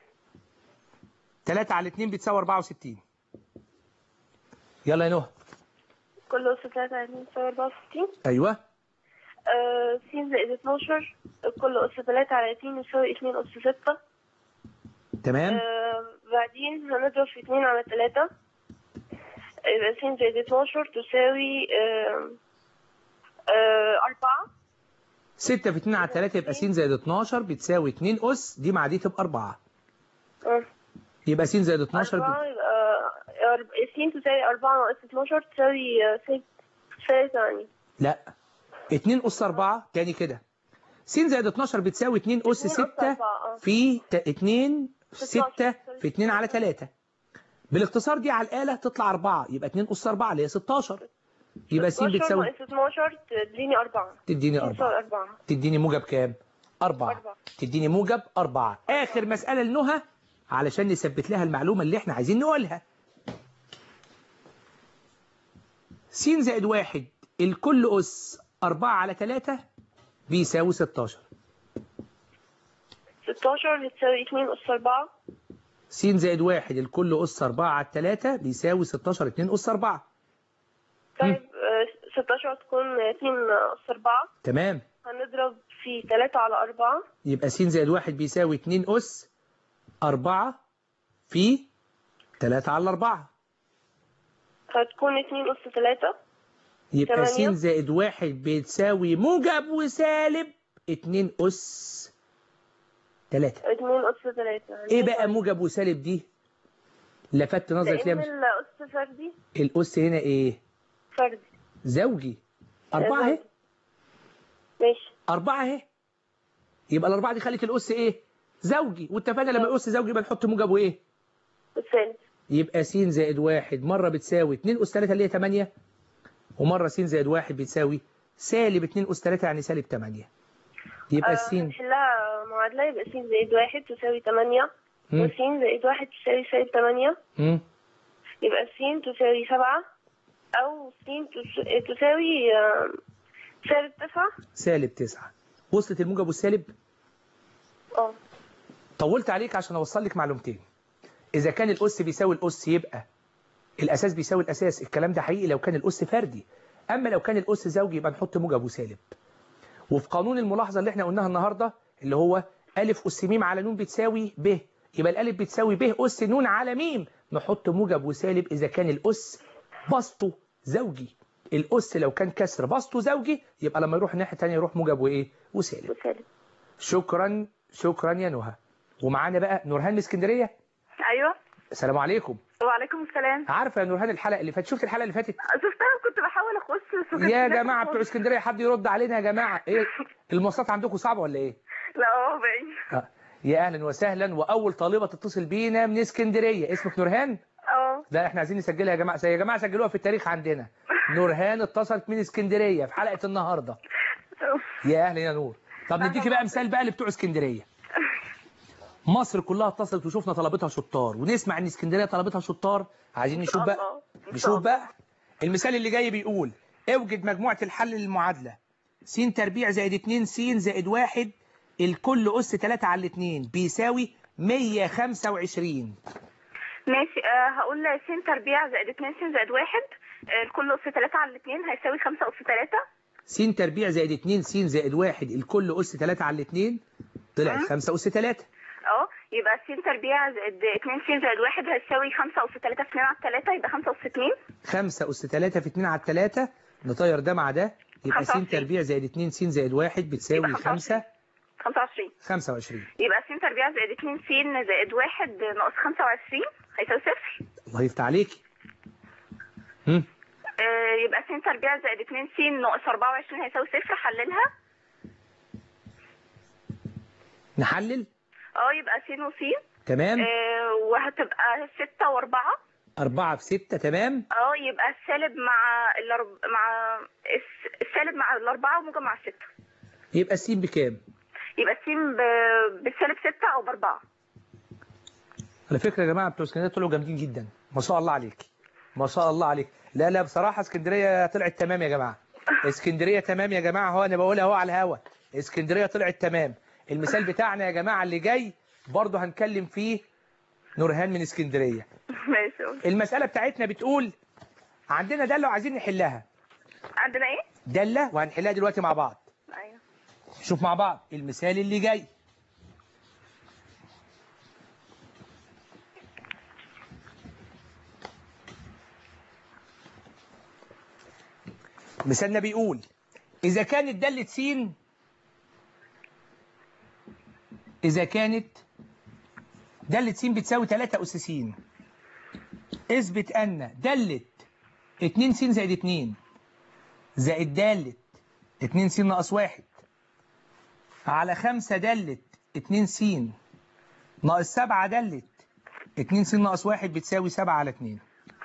3 على 2 بتساوي 64 يلا يا نهى كل أس تلاتة على اتنين تساوي أربعة وستين أيوه آه، س زائد اتناشر كل أس تلاتة على اتنين يساوي اتنين أس ستة تمام آه، بعدين هنضرب في اتنين على تلاتة يبقى س زائد اتناشر تساوي آه، آه، أربعة 6 في 2 على 3 يبقى س زائد 12 بتساوي 2 أس دي مع دي تبقى 4 آه، يبقى س زائد 12 أربعة بت... يبقى أرب- س تساوي أربعة ناقص اتناشر تساوي آه، ست تساوي ثمانية لا 2 أس 4 تاني كده س زائد 12 بتساوي 2 أس 2 أس 6 أربعة، آه. في 2 في 6 16. في 2 على 3 بالاختصار دي على الآلة تطلع 4 يبقى 2 أس 4 اللي هي 16 يبقى س 16 بتساوي ناقص اتناشر تديني أربعة تديني تساوي 4 أربعة تديني موجب كام؟ أربعة أربعة. تديني موجب أربعة آخر مسألة لنهى علشان نثبت لها المعلومة اللي احنا عايزين نقولها س زائد واحد الكل أس أربعة على تلاتة بيساوي 16 ستاشر هتساوي اتنين أس أربعة س زائد واحد الكل أس أربعة على التلاتة بيساوي 16 اتنين أس أربعة طيب آه، ستاشر تكون اتنين أس أربعة تمام هنضرب في تلاتة على أربعة يبقى س زائد واحد بيساوي 2 أس أربعة في تلاتة على أربعة هتكون اتنين أس تلاتة يبقى س تمانية. زائد واحد بتساوي موجب وسالب 2 أس تلاتة اتنين أس تلاتة إيه بقى موجب وسالب دي؟ لفت نظرك لأن ليه الأس فردي الأس هنا إيه؟ فردي زوجي أربعة أهي ماشي أربعة أهي يبقى الأربعة دي خلت الأس إيه؟ زوجي واتفقنا لما الأس زوجي يبقى نحط موجب وإيه؟ والثالث يبقى س زائد واحد مرة بتساوي 2 أس 3 اللي هي 8 ومرة س زائد واحد بتساوي سالب 2 أس 3 يعني سالب 8 يبقى آه، س هنحلها معادلة يبقى س زائد واحد تساوي تمانية مم. وس زائد واحد تساوي سالب تمانية مم. يبقى س تساوي سبعة أو س تس- تساوي آه، سالب تسعة سالب 9 وصلت الموجب والسالب اه طولت عليك عشان أوصل لك معلومتين إذا كان الأس بيساوي الأس يبقى الأساس بيساوي الأساس الكلام ده حقيقي لو كان الأس فردي أما لو كان الأس زوجي يبقى نحط موجب وسالب وفي قانون الملاحظة اللي احنا قلناها النهاردة اللي هو ألف أس ميم على نون بتساوي ب يبقى الألف بتساوي ب أس نون على ميم نحط موجب وسالب إذا كان الأس بسطه زوجي الأس لو كان كسر بسطه زوجي يبقى لما يروح الناحية التانية يروح موجب وإيه وسالب وسالب شكرا شكرا يا نهى ومعانا بقى نورهان من اسكندرية ايوه السلام عليكم وعليكم السلام عارفه يا نورهان الحلقه اللي فاتت شفت الحلقه اللي فاتت شفتها كنت بحاول اخش بس يا كنت جماعه بتوع اسكندريه حد يرد علينا يا جماعه ايه المواصلات عندكم صعبه ولا ايه لا اه باين آه. يا اهلا وسهلا واول طالبه تتصل بينا من اسكندريه اسمك نورهان اه لا احنا عايزين نسجلها يا جماعه يا جماعه سجلوها في التاريخ عندنا نورهان اتصلت من اسكندريه في حلقه النهارده يا اهلا يا نور طب نديكي بقى مثال بقى لبتوع اسكندريه مصر كلها اتصلت وشوفنا طلبتها شطار ونسمع ان اسكندريه طلبتها شطار عايزين نشوف بقى الله. إن شاء نشوف الله. بقى المثال اللي جاي بيقول اوجد مجموعة الحل للمعادلة س تربيع زائد 2 س زائد 1 الكل أس 3 على 2 بيساوي 125 ماشي آه هقول س تربيع زائد 2 س زائد 1 آه الكل اس 3 على 2 هيساوي 5 اس 3 س تربيع زائد 2 س زائد 1 الكل أس 3 على 2 طلعت 5 أس 3 اه يبقى س تربيع زائد 2 س زائد 1 هيساوي 5 اس 3 في 2 على 3 يبقى 5 اس 2 5 أس 3 في 2 على 3 نطير ده مع ده يبقى س 25. تربيع زائد 2 س زائد 1 بتساوي يبقى 5 25 25 يبقى س تربيع زائد 2 س زائد 1 ناقص 25 هيساوي صفر الله يفتح عليكي هم؟ آه، يبقى س تربيع زائد 2 س ناقص 24 هيساوي صفر حللها نحلل اه يبقى س وس تمام آه، وهتبقى 6 و4 أربعة في ستة تمام اه يبقى السالب مع الأرب... مع الس- السالب مع الأربعة وموجب مع الستة يبقى السين بكام يبقى السين ب... بالسالب ستة أو بأربعة على فكرة يا جماعة بتوع اسكندرية طلعوا جامدين جدا ما شاء الله عليك ما شاء الله عليك لا لا بصراحة اسكندرية طلعت تمام يا جماعة اسكندرية تمام يا جماعة هو أنا بقولها اهو على الهوا اسكندرية طلعت تمام المثال بتاعنا يا جماعة اللي جاي برضه هنكلم فيه نورهان من اسكندرية ماشي المسألة بتاعتنا بتقول عندنا دالة وعايزين نحلها عندنا ايه؟ دالة وهنحلها دلوقتي مع بعض ايوه شوف مع بعض المثال اللي جاي مثالنا بيقول إذا كانت دالة س إذا كانت دالة س بتساوي 3 أس س اثبت أن دالة 2 س زائد 2 زائد دالة 2 س ناقص 1 على 5 دالة 2 س ناقص 7 دالة 2 س ناقص 1 بتساوي 7 على 2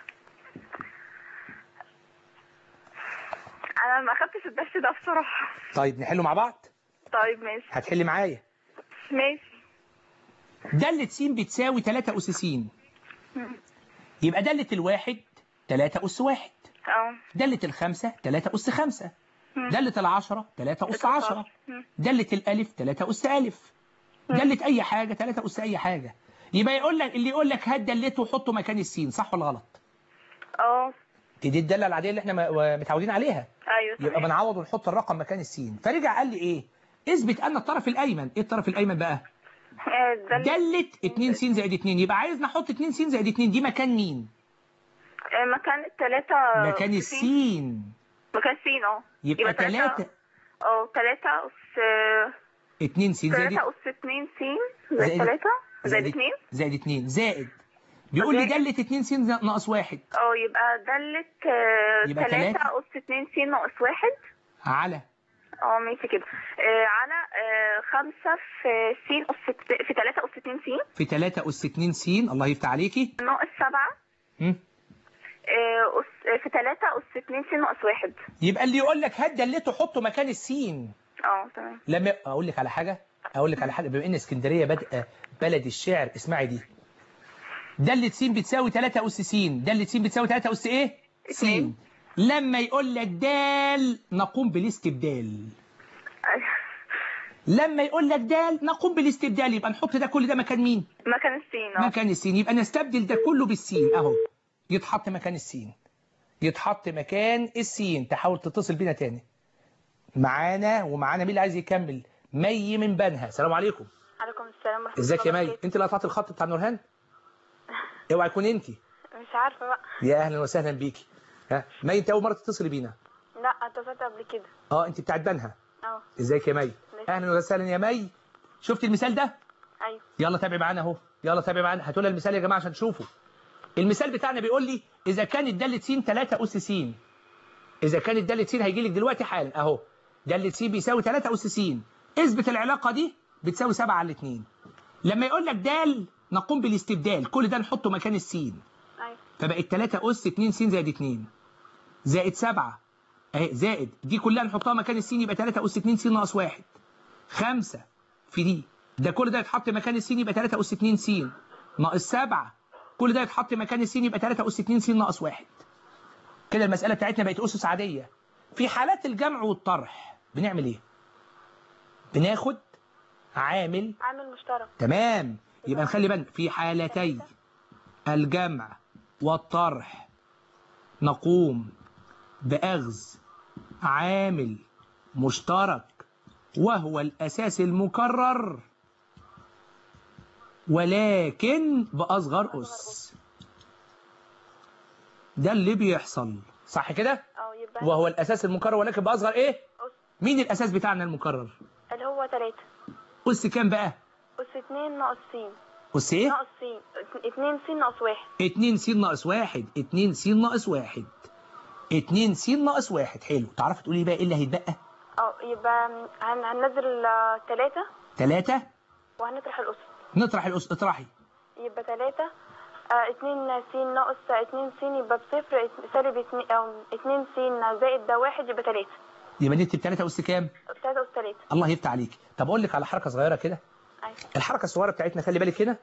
انا ما اخدتش الدرس ده بصراحة طيب نحله مع بعض طيب ماشي هتحل معايا ماشي دالة س بتساوي 3 أس س يبقى دالة الواحد 3 أس 1 اه دالة الخمسة 3 أس 5 مم. دالة العشرة 3 أس 10 مم. دالة الألف 3 أس ألف دالة أي حاجة 3 أس أي حاجة يبقى يقول لك اللي يقول لك هات دلته وحطه مكان السين صح ولا غلط؟ اه دي الدالة العادية اللي احنا م- متعودين عليها ايوه يبقى تمام. بنعوض ونحط الرقم مكان السين فرجع قال لي ايه؟ اثبت أن الطرف الأيمن إيه الطرف الأيمن بقى؟ آه، ده اللي- دالة 2 س زائد 2 يبقى عايز نحط 2 س زائد 2 دي مكان مين؟ آه، مكان التلاتة مكان السين مكان سين اه يبقى 3 اه تلاتة أس آه، 2 س زائد تلاتة أس اتنين سين زائد زائد- تلاتة زائد اتنين زائد 2 زائد بيقول لي زائد. دالة 2 س ناقص 1 اه يبقى دالة آه، يبقى تلاتة تلاتة. أس اتنين سين ناقص واحد على اه ماشي كده آه، على آه، خمسة في سين أس ات- في تلاتة أس اتنين سين في 3 أس 2 س الله يفتح عليكي ناقص سبعة هم؟ آه، أس في تلاتة أس اتنين سين ناقص واحد يبقى اللي يقول لك هات دلته حطه مكان السين اه تمام لما اقول لك على حاجه اقول لك على حاجه بما ان اسكندريه بادئه بلد الشعر اسمعي دي دالة س بتساوي 3 اس س دالة س بتساوي 3 اس ايه س اتنين. لما يقول لك دال نقوم بالاستبدال لما يقول لك دال نقوم بالاستبدال يبقى نحط ده كل ده مكان مين مكان السين اه مكان السين يبقى نستبدل ده كله بالسين اهو يتحط مكان السين يتحط مكان السين تحاول تتصل بينا تاني معانا ومعانا مين اللي عايز يكمل مي من بنها السلام عليكم عليكم السلام ورحمة ازيك يا الله مي وبركاته. انت اللي قطعت الخط بتاع نورهان اوعى يكون انت مش عارفة بقى يا اهلا وسهلا بيكي ها مي انت اول مره تتصلي بينا لا اتصلت قبل كده اه انت بتاعت بنها اه ازيك يا مي اهلا وسهلا يا مي شفت المثال ده ايوه يلا تابع معانا اهو يلا تابع معانا هاتوا لنا المثال يا جماعه عشان تشوفوا المثال بتاعنا بيقول لي اذا كانت داله س 3 اس س اذا كانت داله س هيجي لك دلوقتي حالا اهو داله س بيساوي 3 اس س اثبت العلاقه دي بتساوي 7 على 2 لما يقول لك دال نقوم بالاستبدال كل ده نحطه مكان السين ايوه فبقت 3 اس 2 س زائد 2 زائد 7 اهي زائد دي كلها نحطها مكان السين يبقى 3 اس 2 س ناقص 1 5 في دي ده كل ده يتحط مكان السين يبقى 3 اس 2 س ناقص 7 كل ده يتحط مكان السين يبقى 3 اس 2 س ناقص 1 كده المسألة بتاعتنا بقت أسس عادية في حالات الجمع والطرح بنعمل إيه؟ بناخد عامل عامل مشترك تمام يبقى نخلي بالنا في حالتي الجمع والطرح نقوم بأخذ عامل مشترك وهو الأساس المكرر ولكن بأصغر أس ده اللي بيحصل صح كده؟ اه يبقى وهو الأساس المكرر ولكن بأصغر إيه؟ أس مين الأساس بتاعنا المكرر؟ اللي هو تلاتة أس كام بقى؟ أس اتنين ناقص سين أس إيه؟ ناقص سين ات- اتنين سين ناقص واحد 2 س ناقص 1 2 س ناقص 1 2 س ناقص واحد حلو تعرفي تقولي بقى ايه اللي هيتبقى اه يبقى هن... هننزل آه، تلاتة 3 وهنطرح الأس نطرح الأس اطرحي يبقى تلاتة آه، اتنين س ناقص اتنين س يبقى بصفر ات- سالب اتنين أو اتنين س زائد ده واحد يبقى تلاتة يبقى نكتب 3 أس كام تلاتة أس تلاتة الله يفتح عليك طب اقول لك على حركه صغيره كده أيوة الحركه الصغيره بتاعتنا خلي بالك هنا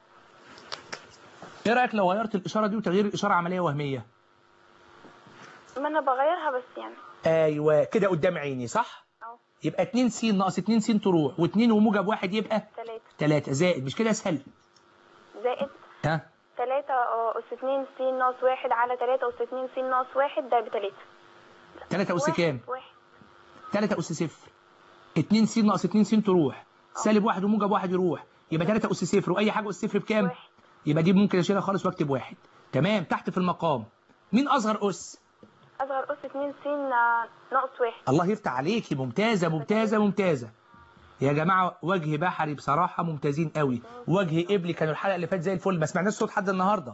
ايه رايك لو غيرت الاشاره دي وتغيير الاشاره عمليه وهميه ما أنا بغيرها بس يعني ايوه كده قدام عيني صح أهو يبقى 2 س ناقص 2 س تروح و2 وموجب واحد يبقى تلاتة 3 زائد مش كده اسهل زائد ها تلاتة آه، أس اتنين س ناقص واحد على تلاتة أس اتنين س ناقص واحد ده بتلاتة 3 اس واحد- كام واحد 3 اس صفر 2 س ناقص 2 س تروح سالب واحد وموجب واحد يروح يبقى 3 اس صفر واي حاجه اس صفر بكام واحد يبقى دي ممكن اشيلها خالص واكتب واحد تمام تحت في المقام مين اصغر اس أصغر أس اتنين س آه، ناقص واحد الله يفتح عليكي ممتازه ممتازه ممتازه يا جماعه وجه بحري بصراحه ممتازين قوي وجه قبلي كانوا الحلقه اللي فاتت زي الفل ما سمعناش صوت حد النهارده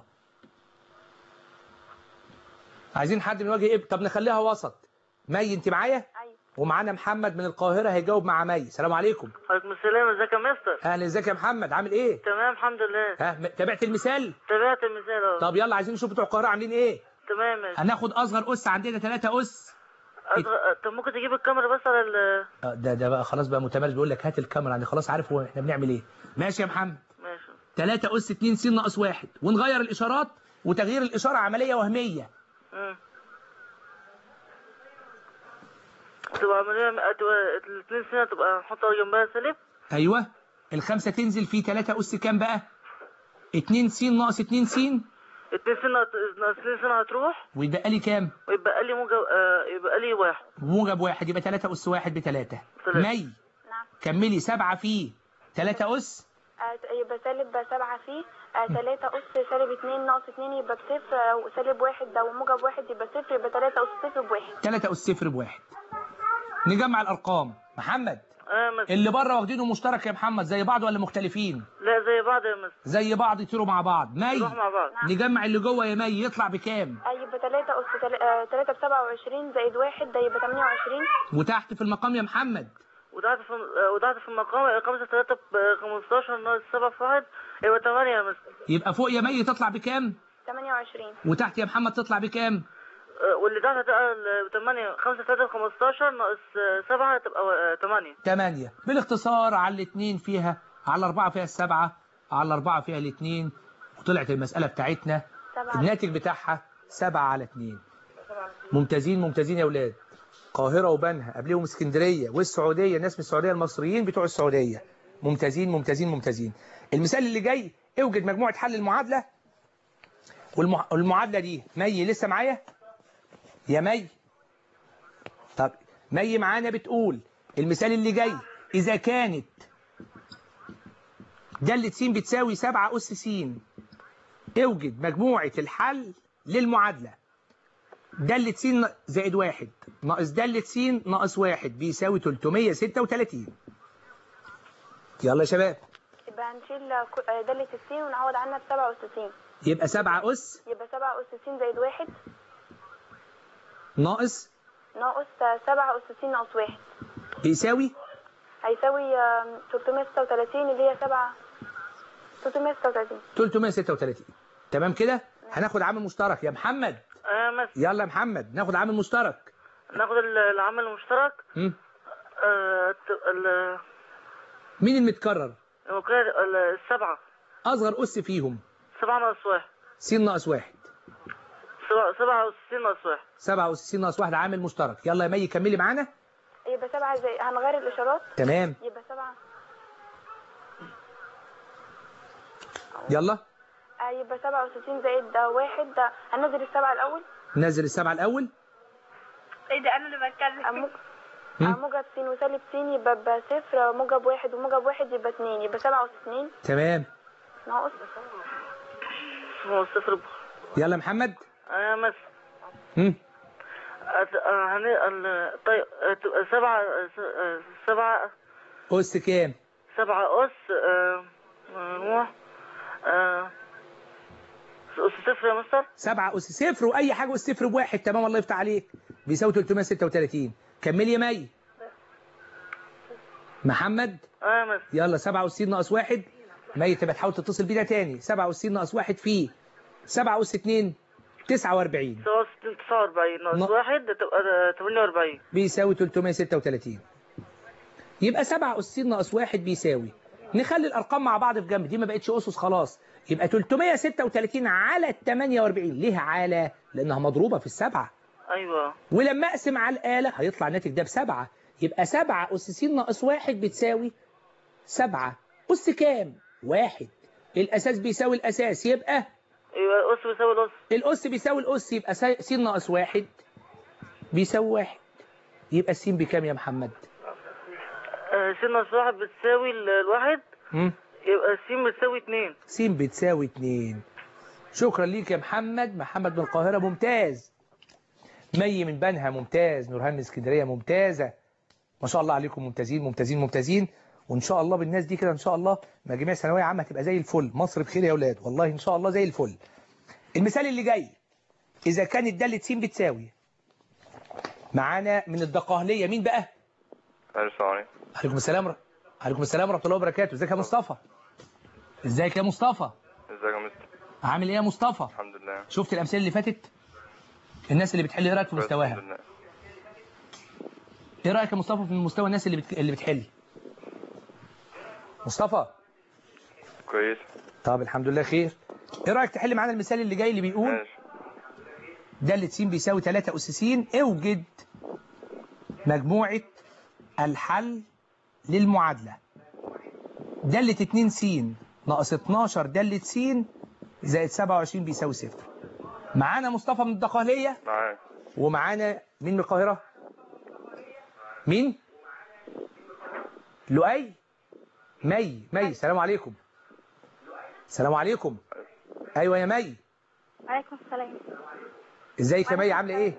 عايزين حد من وجه قبلي طب نخليها وسط مي انت معايا أيوة ومعانا محمد من القاهره هيجاوب مع مي سلام عليكم عليكم السلام ازيك يا مستر اهلا ازيك يا محمد عامل ايه تمام الحمد لله ها م- تابعت المثال تابعت المثال اهو طب يلا عايزين نشوف بتوع القاهره عاملين ايه تمام ماشي هناخد اصغر اس عندنا 3 اس أصغر... طب ممكن تجيب الكاميرا بس على ال آه، ده ده بقى خلاص بقى متمرس بيقول لك هات الكاميرا يعني خلاص عارف هو احنا بنعمل ايه ماشي يا محمد ماشي 3 اس 2 س ناقص واحد ونغير الاشارات وتغيير الاشاره عمليه وهميه مم. تبقى عملية تبقى الاثنين سنة تبقى نحطها جنبها سالب ايوه الخمسه تنزل في 3 اس كام بقى 2 س ناقص 2 س اتنين سنة ناقص اتنين سنة هتروح ويبقى لي كام ويبقى لي موجب آه يبقى لي واحد موجب واحد يبقى 3 اس واحد بثلاثة تلاتة. مي نعم كملي 7 في 3 اس آه، يبقى سالب سبعة فيه آه، تلاتة أس سالب اتنين ناقص اتنين يبقى بصفر آه، سالب واحد ده وموجب واحد يبقى صفر يبقى تلاتة أس صفر بواحد 3 اس صفر بواحد نجمع الارقام محمد اه مس... اللي بره واخدينه مشترك يا محمد زي بعض ولا مختلفين لا زي بعض يا مس زي بعض يطيروا مع بعض مي نروح مع بعض نجمع اللي جوه يا مي يطلع بكام آه، يبقى تلاتة أس تل- آه، تلاتة بسبعة وعشرين زائد واحد ده يبقى تمانية وعشرين وتحت في المقام يا محمد وضعت في آه، وضعت في المقام خمسة تلاتة بخمستاشر ناقص سبعة في واحد يبقى تمانية يا مس يبقى فوق يا مي تطلع بكام تمانية وعشرين وتحت يا محمد تطلع بكام آه، واللي تحت هتبقى ال- تمانية خمسة تلاتة بخمستاشر ناقص آه، سبعة هتبقى آه، تمانية 8 بالاختصار على الاثنين فيها على الأربعة فيها السبعة على الأربعة فيها الاثنين وطلعت المسألة بتاعتنا سبعة الناتج بتاعها سبعة على اثنين ممتازين ممتازين يا أولاد القاهرة وبنها قبلهم اسكندرية والسعودية الناس من السعودية المصريين بتوع السعودية ممتازين ممتازين ممتازين المثال اللي جاي اوجد مجموعة حل المعادلة والمع- والمعادلة دي مي لسه معايا يا مي طب مي معانا بتقول المثال اللي جاي إذا كانت دالة س بتساوي 7 أس س اوجد مجموعة الحل للمعادلة دالة س زائد واحد ناقص دالة س ناقص واحد بيساوي 336 يلا يا شباب يبقى هنشيل آه، ك- آه، دالة السين ونعوض عنها بسبعة أس سين يبقى 7 أس يبقى سبعة أس سين زائد واحد ناقص ناقص آه، سبعة أس سين ناقص واحد بيساوي هيساوي آه، 336 اللي هي سبعة 336 336 تمام كده هناخد عامل مشترك يا محمد اه مس يلا يا محمد ناخد عامل مشترك ناخد ال- العمل المشترك مم. آه، ت- ال- مين المتكرر المقياس ال- السبعة أصغر أس فيهم سبعة ناقص واحد س ناقص واحد سبعة سبعة وستين ناقص واحد 7 أس س ناقص واحد عامل مشترك يلا يا مي كملي معانا يبقى سبعة زي هنغير الإشارات تمام يبقى سبعة يلا آه، يبقى سبعة وستين زائد ده واحد ده هننزل السبعة الأول نزل السبعة الأول ايه ده انا اللي آه، بتكلم مو- مم. آه، موجب سين وسالب سين يبقى بصفر موجب واحد وموجب واحد يبقى اتنين يبقى سبعة واتنين تمام ناقص هو صفر ب- يلا يا محمد اه مس مم. أت- آه، هن... ال- طيب آه، تبقى سبعة آه، س- آه، سبعة أس كام سبعة أس آه، نروح آه، أس صفر يا مستر 7 أس صفر وأي حاجة أس صفر بواحد تمام الله يفتح عليك بيساوي 336 كمل يا مي محمد اه يا مستر يلا 67 ناقص واحد مي تبقى تحاول تتصل بينا تاني 67 ناقص واحد فيه 7 أس 2 49 سبعة وستين تسعة وأربعين ناقص ن- واحد ده تبقى تمانية وأربعين بيساوي 336 يبقى 7 أس ناقص واحد بيساوي نخلي الأرقام مع بعض في جنب دي ما بقتش أسس خلاص يبقى 336 على ال 48 ليه على لأنها مضروبة في السبعة أيوه ولما أقسم على الآلة هيطلع الناتج ده بسبعة يبقى 7 أس س ناقص واحد بتساوي 7 أس كام؟ واحد الأساس بيساوي الأساس يبقى يبقى الأس بيساوي الأس الأس بيساوي الأس يبقى س س ناقص واحد بيساوي واحد يبقى الس بكام يا محمد؟ آه، س ناقص واحد بتساوي ال- الواحد مم؟ يبقى س بتساوي اتنين س بتساوي 2 شكرا ليك يا محمد محمد من القاهرة ممتاز مي من بنها ممتاز نورهان من اسكندرية ممتازة ما شاء الله عليكم ممتازين ممتازين ممتازين وان شاء الله بالناس دي كده ان شاء الله مجاميع ثانويه عامه هتبقى زي الفل مصر بخير يا اولاد والله ان شاء الله زي الفل المثال اللي جاي اذا كانت داله س بتساوي معانا من الدقهليه مين بقى السلام عليكم عليكم السلام ور- عليكم السلام ورحمه الله وبركاته ازيك يا مصطفى ازيك يا مصطفى ازيك يا مستر عامل ايه يا مصطفى الحمد لله شفت الامثله اللي فاتت الناس اللي بتحل ايه رايك في كويس، مستواها الحمد لله ايه رايك يا مصطفى في مستوى الناس اللي بت... اللي بتحل مصطفى كويس طب الحمد لله خير ايه رايك تحل معانا المثال اللي جاي اللي بيقول ماشي دالة س بيساوي 3 أس س اوجد مجموعة الحل للمعادلة دالة 2 س ناقص 12 دالة س زائد 27 بيساوي صفر معانا مصطفى من الدقهلية معاك ومعانا مين من القاهرة مين لؤي مي مي السلام عليكم السلام عليكم ايوه يا مي عليكم السلام ازيك يا مي عامله ايه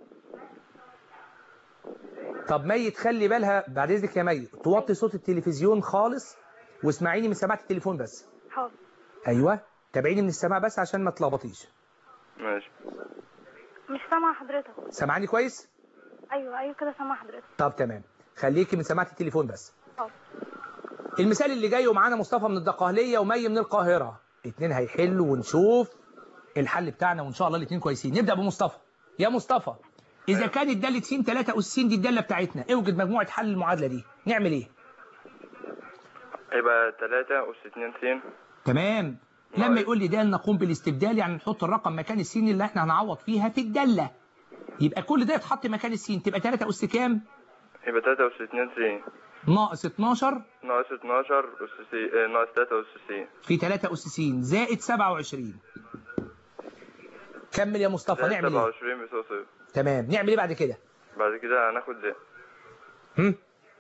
طب مي تخلي بالها بعد اذنك يا مي توطي صوت التلفزيون خالص واسمعيني من سماعه التليفون بس حاضر ايوه تابعيني من السماع بس عشان ما تلخبطيش ماشي مش سامعة حضرتك سامعاني كويس ايوه ايوه كده سامعة حضرتك طب تمام خليكي من سماعه التليفون بس حاضر المثال اللي جاي ومعانا مصطفى من الدقهليه ومي من القاهره اتنين هيحلوا ونشوف الحل بتاعنا وان شاء الله الاتنين كويسين نبدا بمصطفى يا مصطفى اذا كانت داله س 3 اس س دي الداله بتاعتنا اوجد مجموعه حل المعادله دي نعمل ايه يبقى 3 أس 2 س تمام لما يقول لي ده نقوم بالاستبدال يعني نحط الرقم مكان السين اللي احنا هنعوض فيها في الداله يبقى كل ده يتحط مكان السين تبقى 3 اس كام يبقى 3 أس 2 س ناقص 12 ناقص 12 أس س آه، ناقص 3 أس س في 3 اس س زائد 27 كمل يا مصطفى زائد نعمل ايه 27 بيساوي صفر تمام نعمل ايه بعد كده بعد كده هناخد هم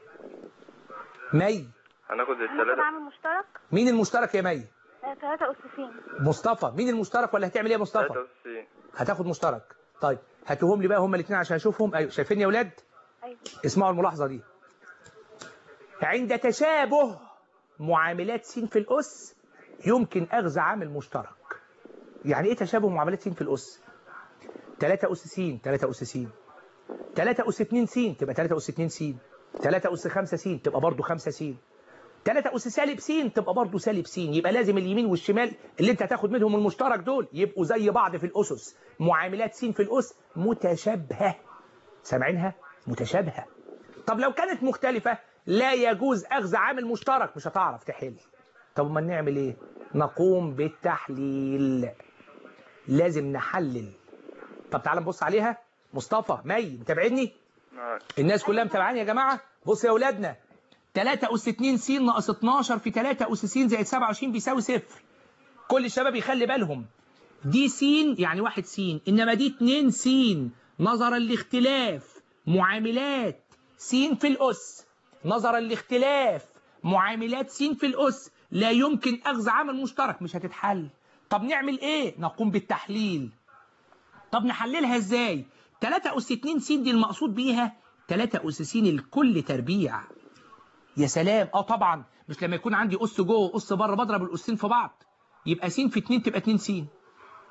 مي هناخد ممكن الثلاثة اعمل مشترك مين المشترك يا مي ثلاثة أساسين مصطفى مين المشترك ولا هتعمل ايه يا 3 مصطفى أس س هتاخد مشترك طيب هاتوهم لي بقى هما الاثنين عشان اشوفهم ايوه شايفين يا اولاد ايوه اسمعوا الملاحظه دي عند تشابه معاملات س في الاس يمكن اخذ عامل مشترك يعني ايه تشابه معاملات س في الاس 3 اس س 3 اس س 3 اس 2 س تبقى 3 اس 2 س 3 اس 5 س تبقى برضه 5 س 3 اس سالب س تبقى برضه سالب س يبقى لازم اليمين والشمال اللي انت هتاخد منهم المشترك دول يبقوا زي بعض في الاسس معاملات س في الاس متشابهه سامعينها متشابهه طب لو كانت مختلفه لا يجوز اخذ عامل مشترك مش هتعرف تحل طب ما نعمل ايه نقوم بالتحليل لازم نحلل طب تعال نبص عليها مصطفى مي متابعيني معاك الناس كلها متابعاني يا جماعه بصوا يا اولادنا 3 اس 2 س ناقص 12 في 3 اس س زائد 27 بيساوي صفر كل الشباب يخلي بالهم دي س يعني واحد س انما دي 2 س نظرا لاختلاف معاملات س في الاس نظرا لاختلاف معاملات س في الاس لا يمكن اخذ عامل مشترك مش هتتحل طب نعمل ايه نقوم بالتحليل طب نحللها ازاي 3 اس 2 س دي المقصود بيها 3 اس س الكل تربيع يا سلام اه طبعا مش لما يكون عندي اس جوه واس بره بضرب الاسين في بعض يبقى س في 2 تبقى 2 س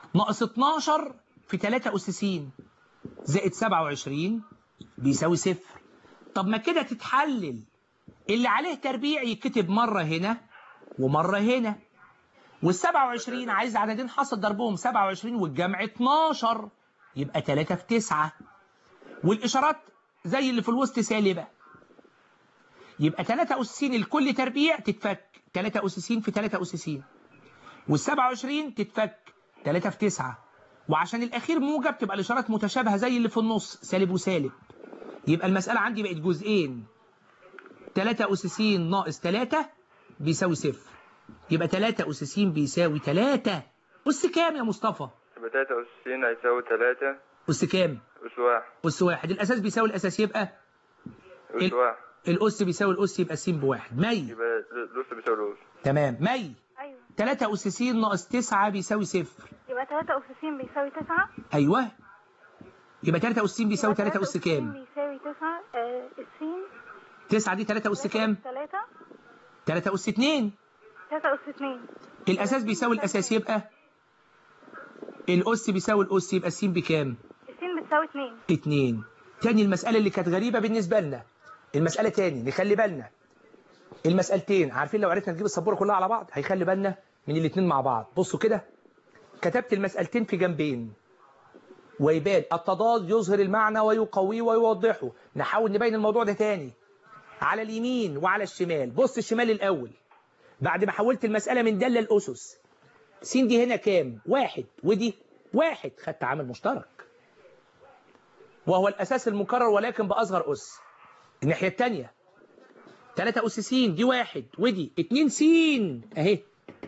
ناقص 12 في 3 أس س زائد 27 بيساوي صفر طب ما كده تتحلل اللي عليه تربيع يتكتب مرة هنا ومرة هنا وال 27 عايز عددين حاصل ضربهم 27 والجمع 12 يبقى 3 في 9 والإشارات زي اللي في الوسط سالبة يبقى 3 أس س الكل تربيع تتفك 3 أس س في 3 أس س وال 27 تتفك 3 في 9 وعشان الأخير موجب تبقى الإشارات متشابهة زي اللي في النص سالب وسالب يبقى المسألة عندي بقت جزئين 3 أس س ناقص 3 بيساوي صفر يبقى 3 أس س بيساوي 3 أس كام يا مصطفى؟ يبقى 3 أس س هيساوي 3 أس كام؟ أس واحد أس واحد الأساس بيساوي الأساس يبقى أس ال- واحد الأس بيساوي الأس يبقى س بواحد مي يبقى الأس بيساوي الأس تمام مي ايوه 3 أس س ناقص 9 بيساوي صفر يبقى 3 أس س بيساوي 9 أيوه يبقى 3 أس س بيساوي 3 أس كام؟ بيساوي 9 السين 9 دي 3 أس كام؟ 3 3 أس 2 3 أس 2 الأساس بيساوي الأساس يبقى الأس بيساوي الأس يبقى الس بكام؟ السين بتساوي 2 اتنين تاني المسألة اللي كانت غريبة بالنسبة لنا المسألة تاني نخلي بالنا المسألتين عارفين لو عرفنا نجيب السبورة كلها على بعض هيخلي بالنا من الاتنين مع بعض بصوا كده كتبت المسألتين في جنبين ويبان التضاد يظهر المعنى ويقويه ويوضحه نحاول نبين الموضوع ده تاني على اليمين وعلى الشمال بص الشمال الأول بعد ما حولت المسألة من دالة لأسس س دي هنا كام؟ واحد ودي واحد خدت عامل مشترك وهو الأساس المكرر ولكن بأصغر أس الناحية التانية 3 أس س دي واحد ودي 2 س أهي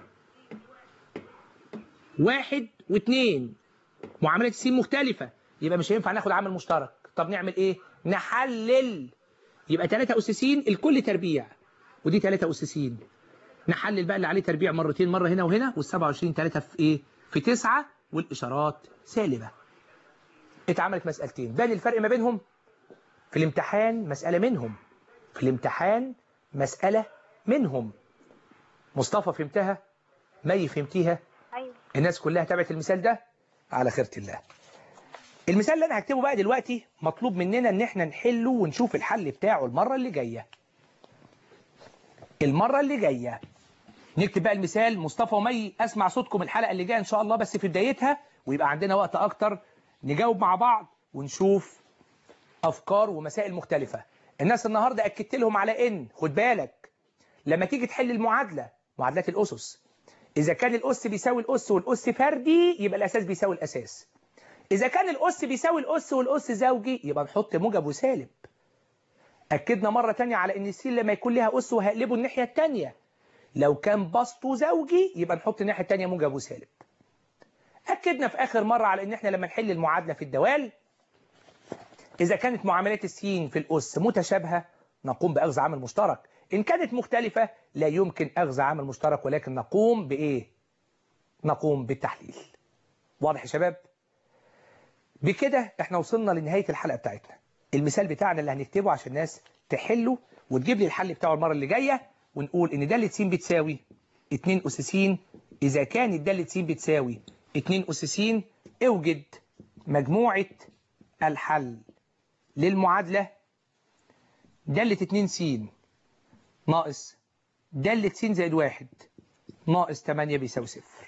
واحد واثنين معاملة السين مختلفة يبقى مش هينفع ناخد عامل مشترك طب نعمل إيه؟ نحلل يبقى 3 أس س الكل تربيع ودي 3 أس س نحلل بقى اللي عليه تربيع مرتين مرة هنا وهنا وال 27 3 في إيه؟ في 9 والإشارات سالبة اتعملت مسألتين بان الفرق ما بينهم في الامتحان مسألة منهم في الامتحان مسألة منهم مصطفى فهمتها مي فهمتيها ايوه الناس كلها تابعت المثال ده على خيرة الله المثال اللي انا هكتبه بقى دلوقتي مطلوب مننا ان احنا نحله ونشوف الحل بتاعه المرة اللي جاية المرة اللي جاية نكتب بقى المثال مصطفى ومي اسمع صوتكم الحلقة اللي جاية ان شاء الله بس في بدايتها ويبقى عندنا وقت اكتر نجاوب مع بعض ونشوف افكار ومسائل مختلفة الناس النهاردة اكدت لهم على ان خد بالك لما تيجي تحل المعادلة معادلات الاسس اذا كان الاس بيساوي الاس والاس فردي يبقى الاساس بيساوي الاساس اذا كان الاس بيساوي الاس والاس زوجي يبقى نحط موجب وسالب اكدنا مرة تانية على ان السين لما يكون لها اس وهقلبه الناحية التانية لو كان بسطه زوجي يبقى نحط الناحية التانية موجب وسالب أكدنا في آخر مرة على إن إحنا لما نحل المعادلة في الدوال إذا كانت معاملات السين في الأس متشابهة نقوم بأخذ عامل مشترك إن كانت مختلفة لا يمكن أخذ عامل مشترك ولكن نقوم بإيه؟ نقوم بالتحليل واضح يا شباب؟ بكده إحنا وصلنا لنهاية الحلقة بتاعتنا المثال بتاعنا اللي هنكتبه عشان الناس تحله وتجيب لي الحل بتاعه المرة اللي جاية ونقول إن دالة س بتساوي 2 أس س إذا كانت دالة س بتساوي 2 أس س اوجد مجموعة الحل للمعادلة دالة 2 س ناقص دالة س زائد واحد ناقص 8 بيساوي صفر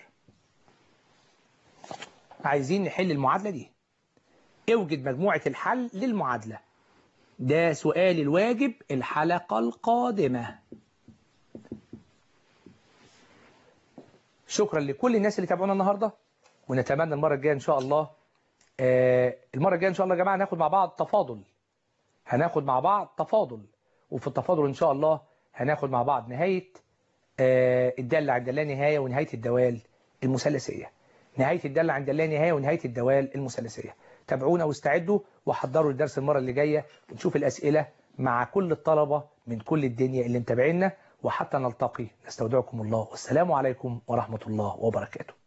عايزين نحل المعادلة دي اوجد مجموعة الحل للمعادلة ده سؤال الواجب الحلقة القادمة شكرا لكل الناس اللي تابعونا النهارده ونتمنى المره الجايه ان شاء الله آه المره الجايه ان شاء الله يا جماعه هناخد مع بعض تفاضل هناخد مع بعض تفاضل وفي التفاضل ان شاء الله هناخد مع بعض نهايه آه الداله عند لا نهايه ونهايه الدوال المثلثيه نهايه الداله عند لا نهايه ونهايه الدوال المثلثيه تابعونا واستعدوا وحضروا الدرس المره اللي جايه ونشوف الاسئله مع كل الطلبه من كل الدنيا اللي متابعينا وحتى نلتقي نستودعكم الله والسلام عليكم ورحمه الله وبركاته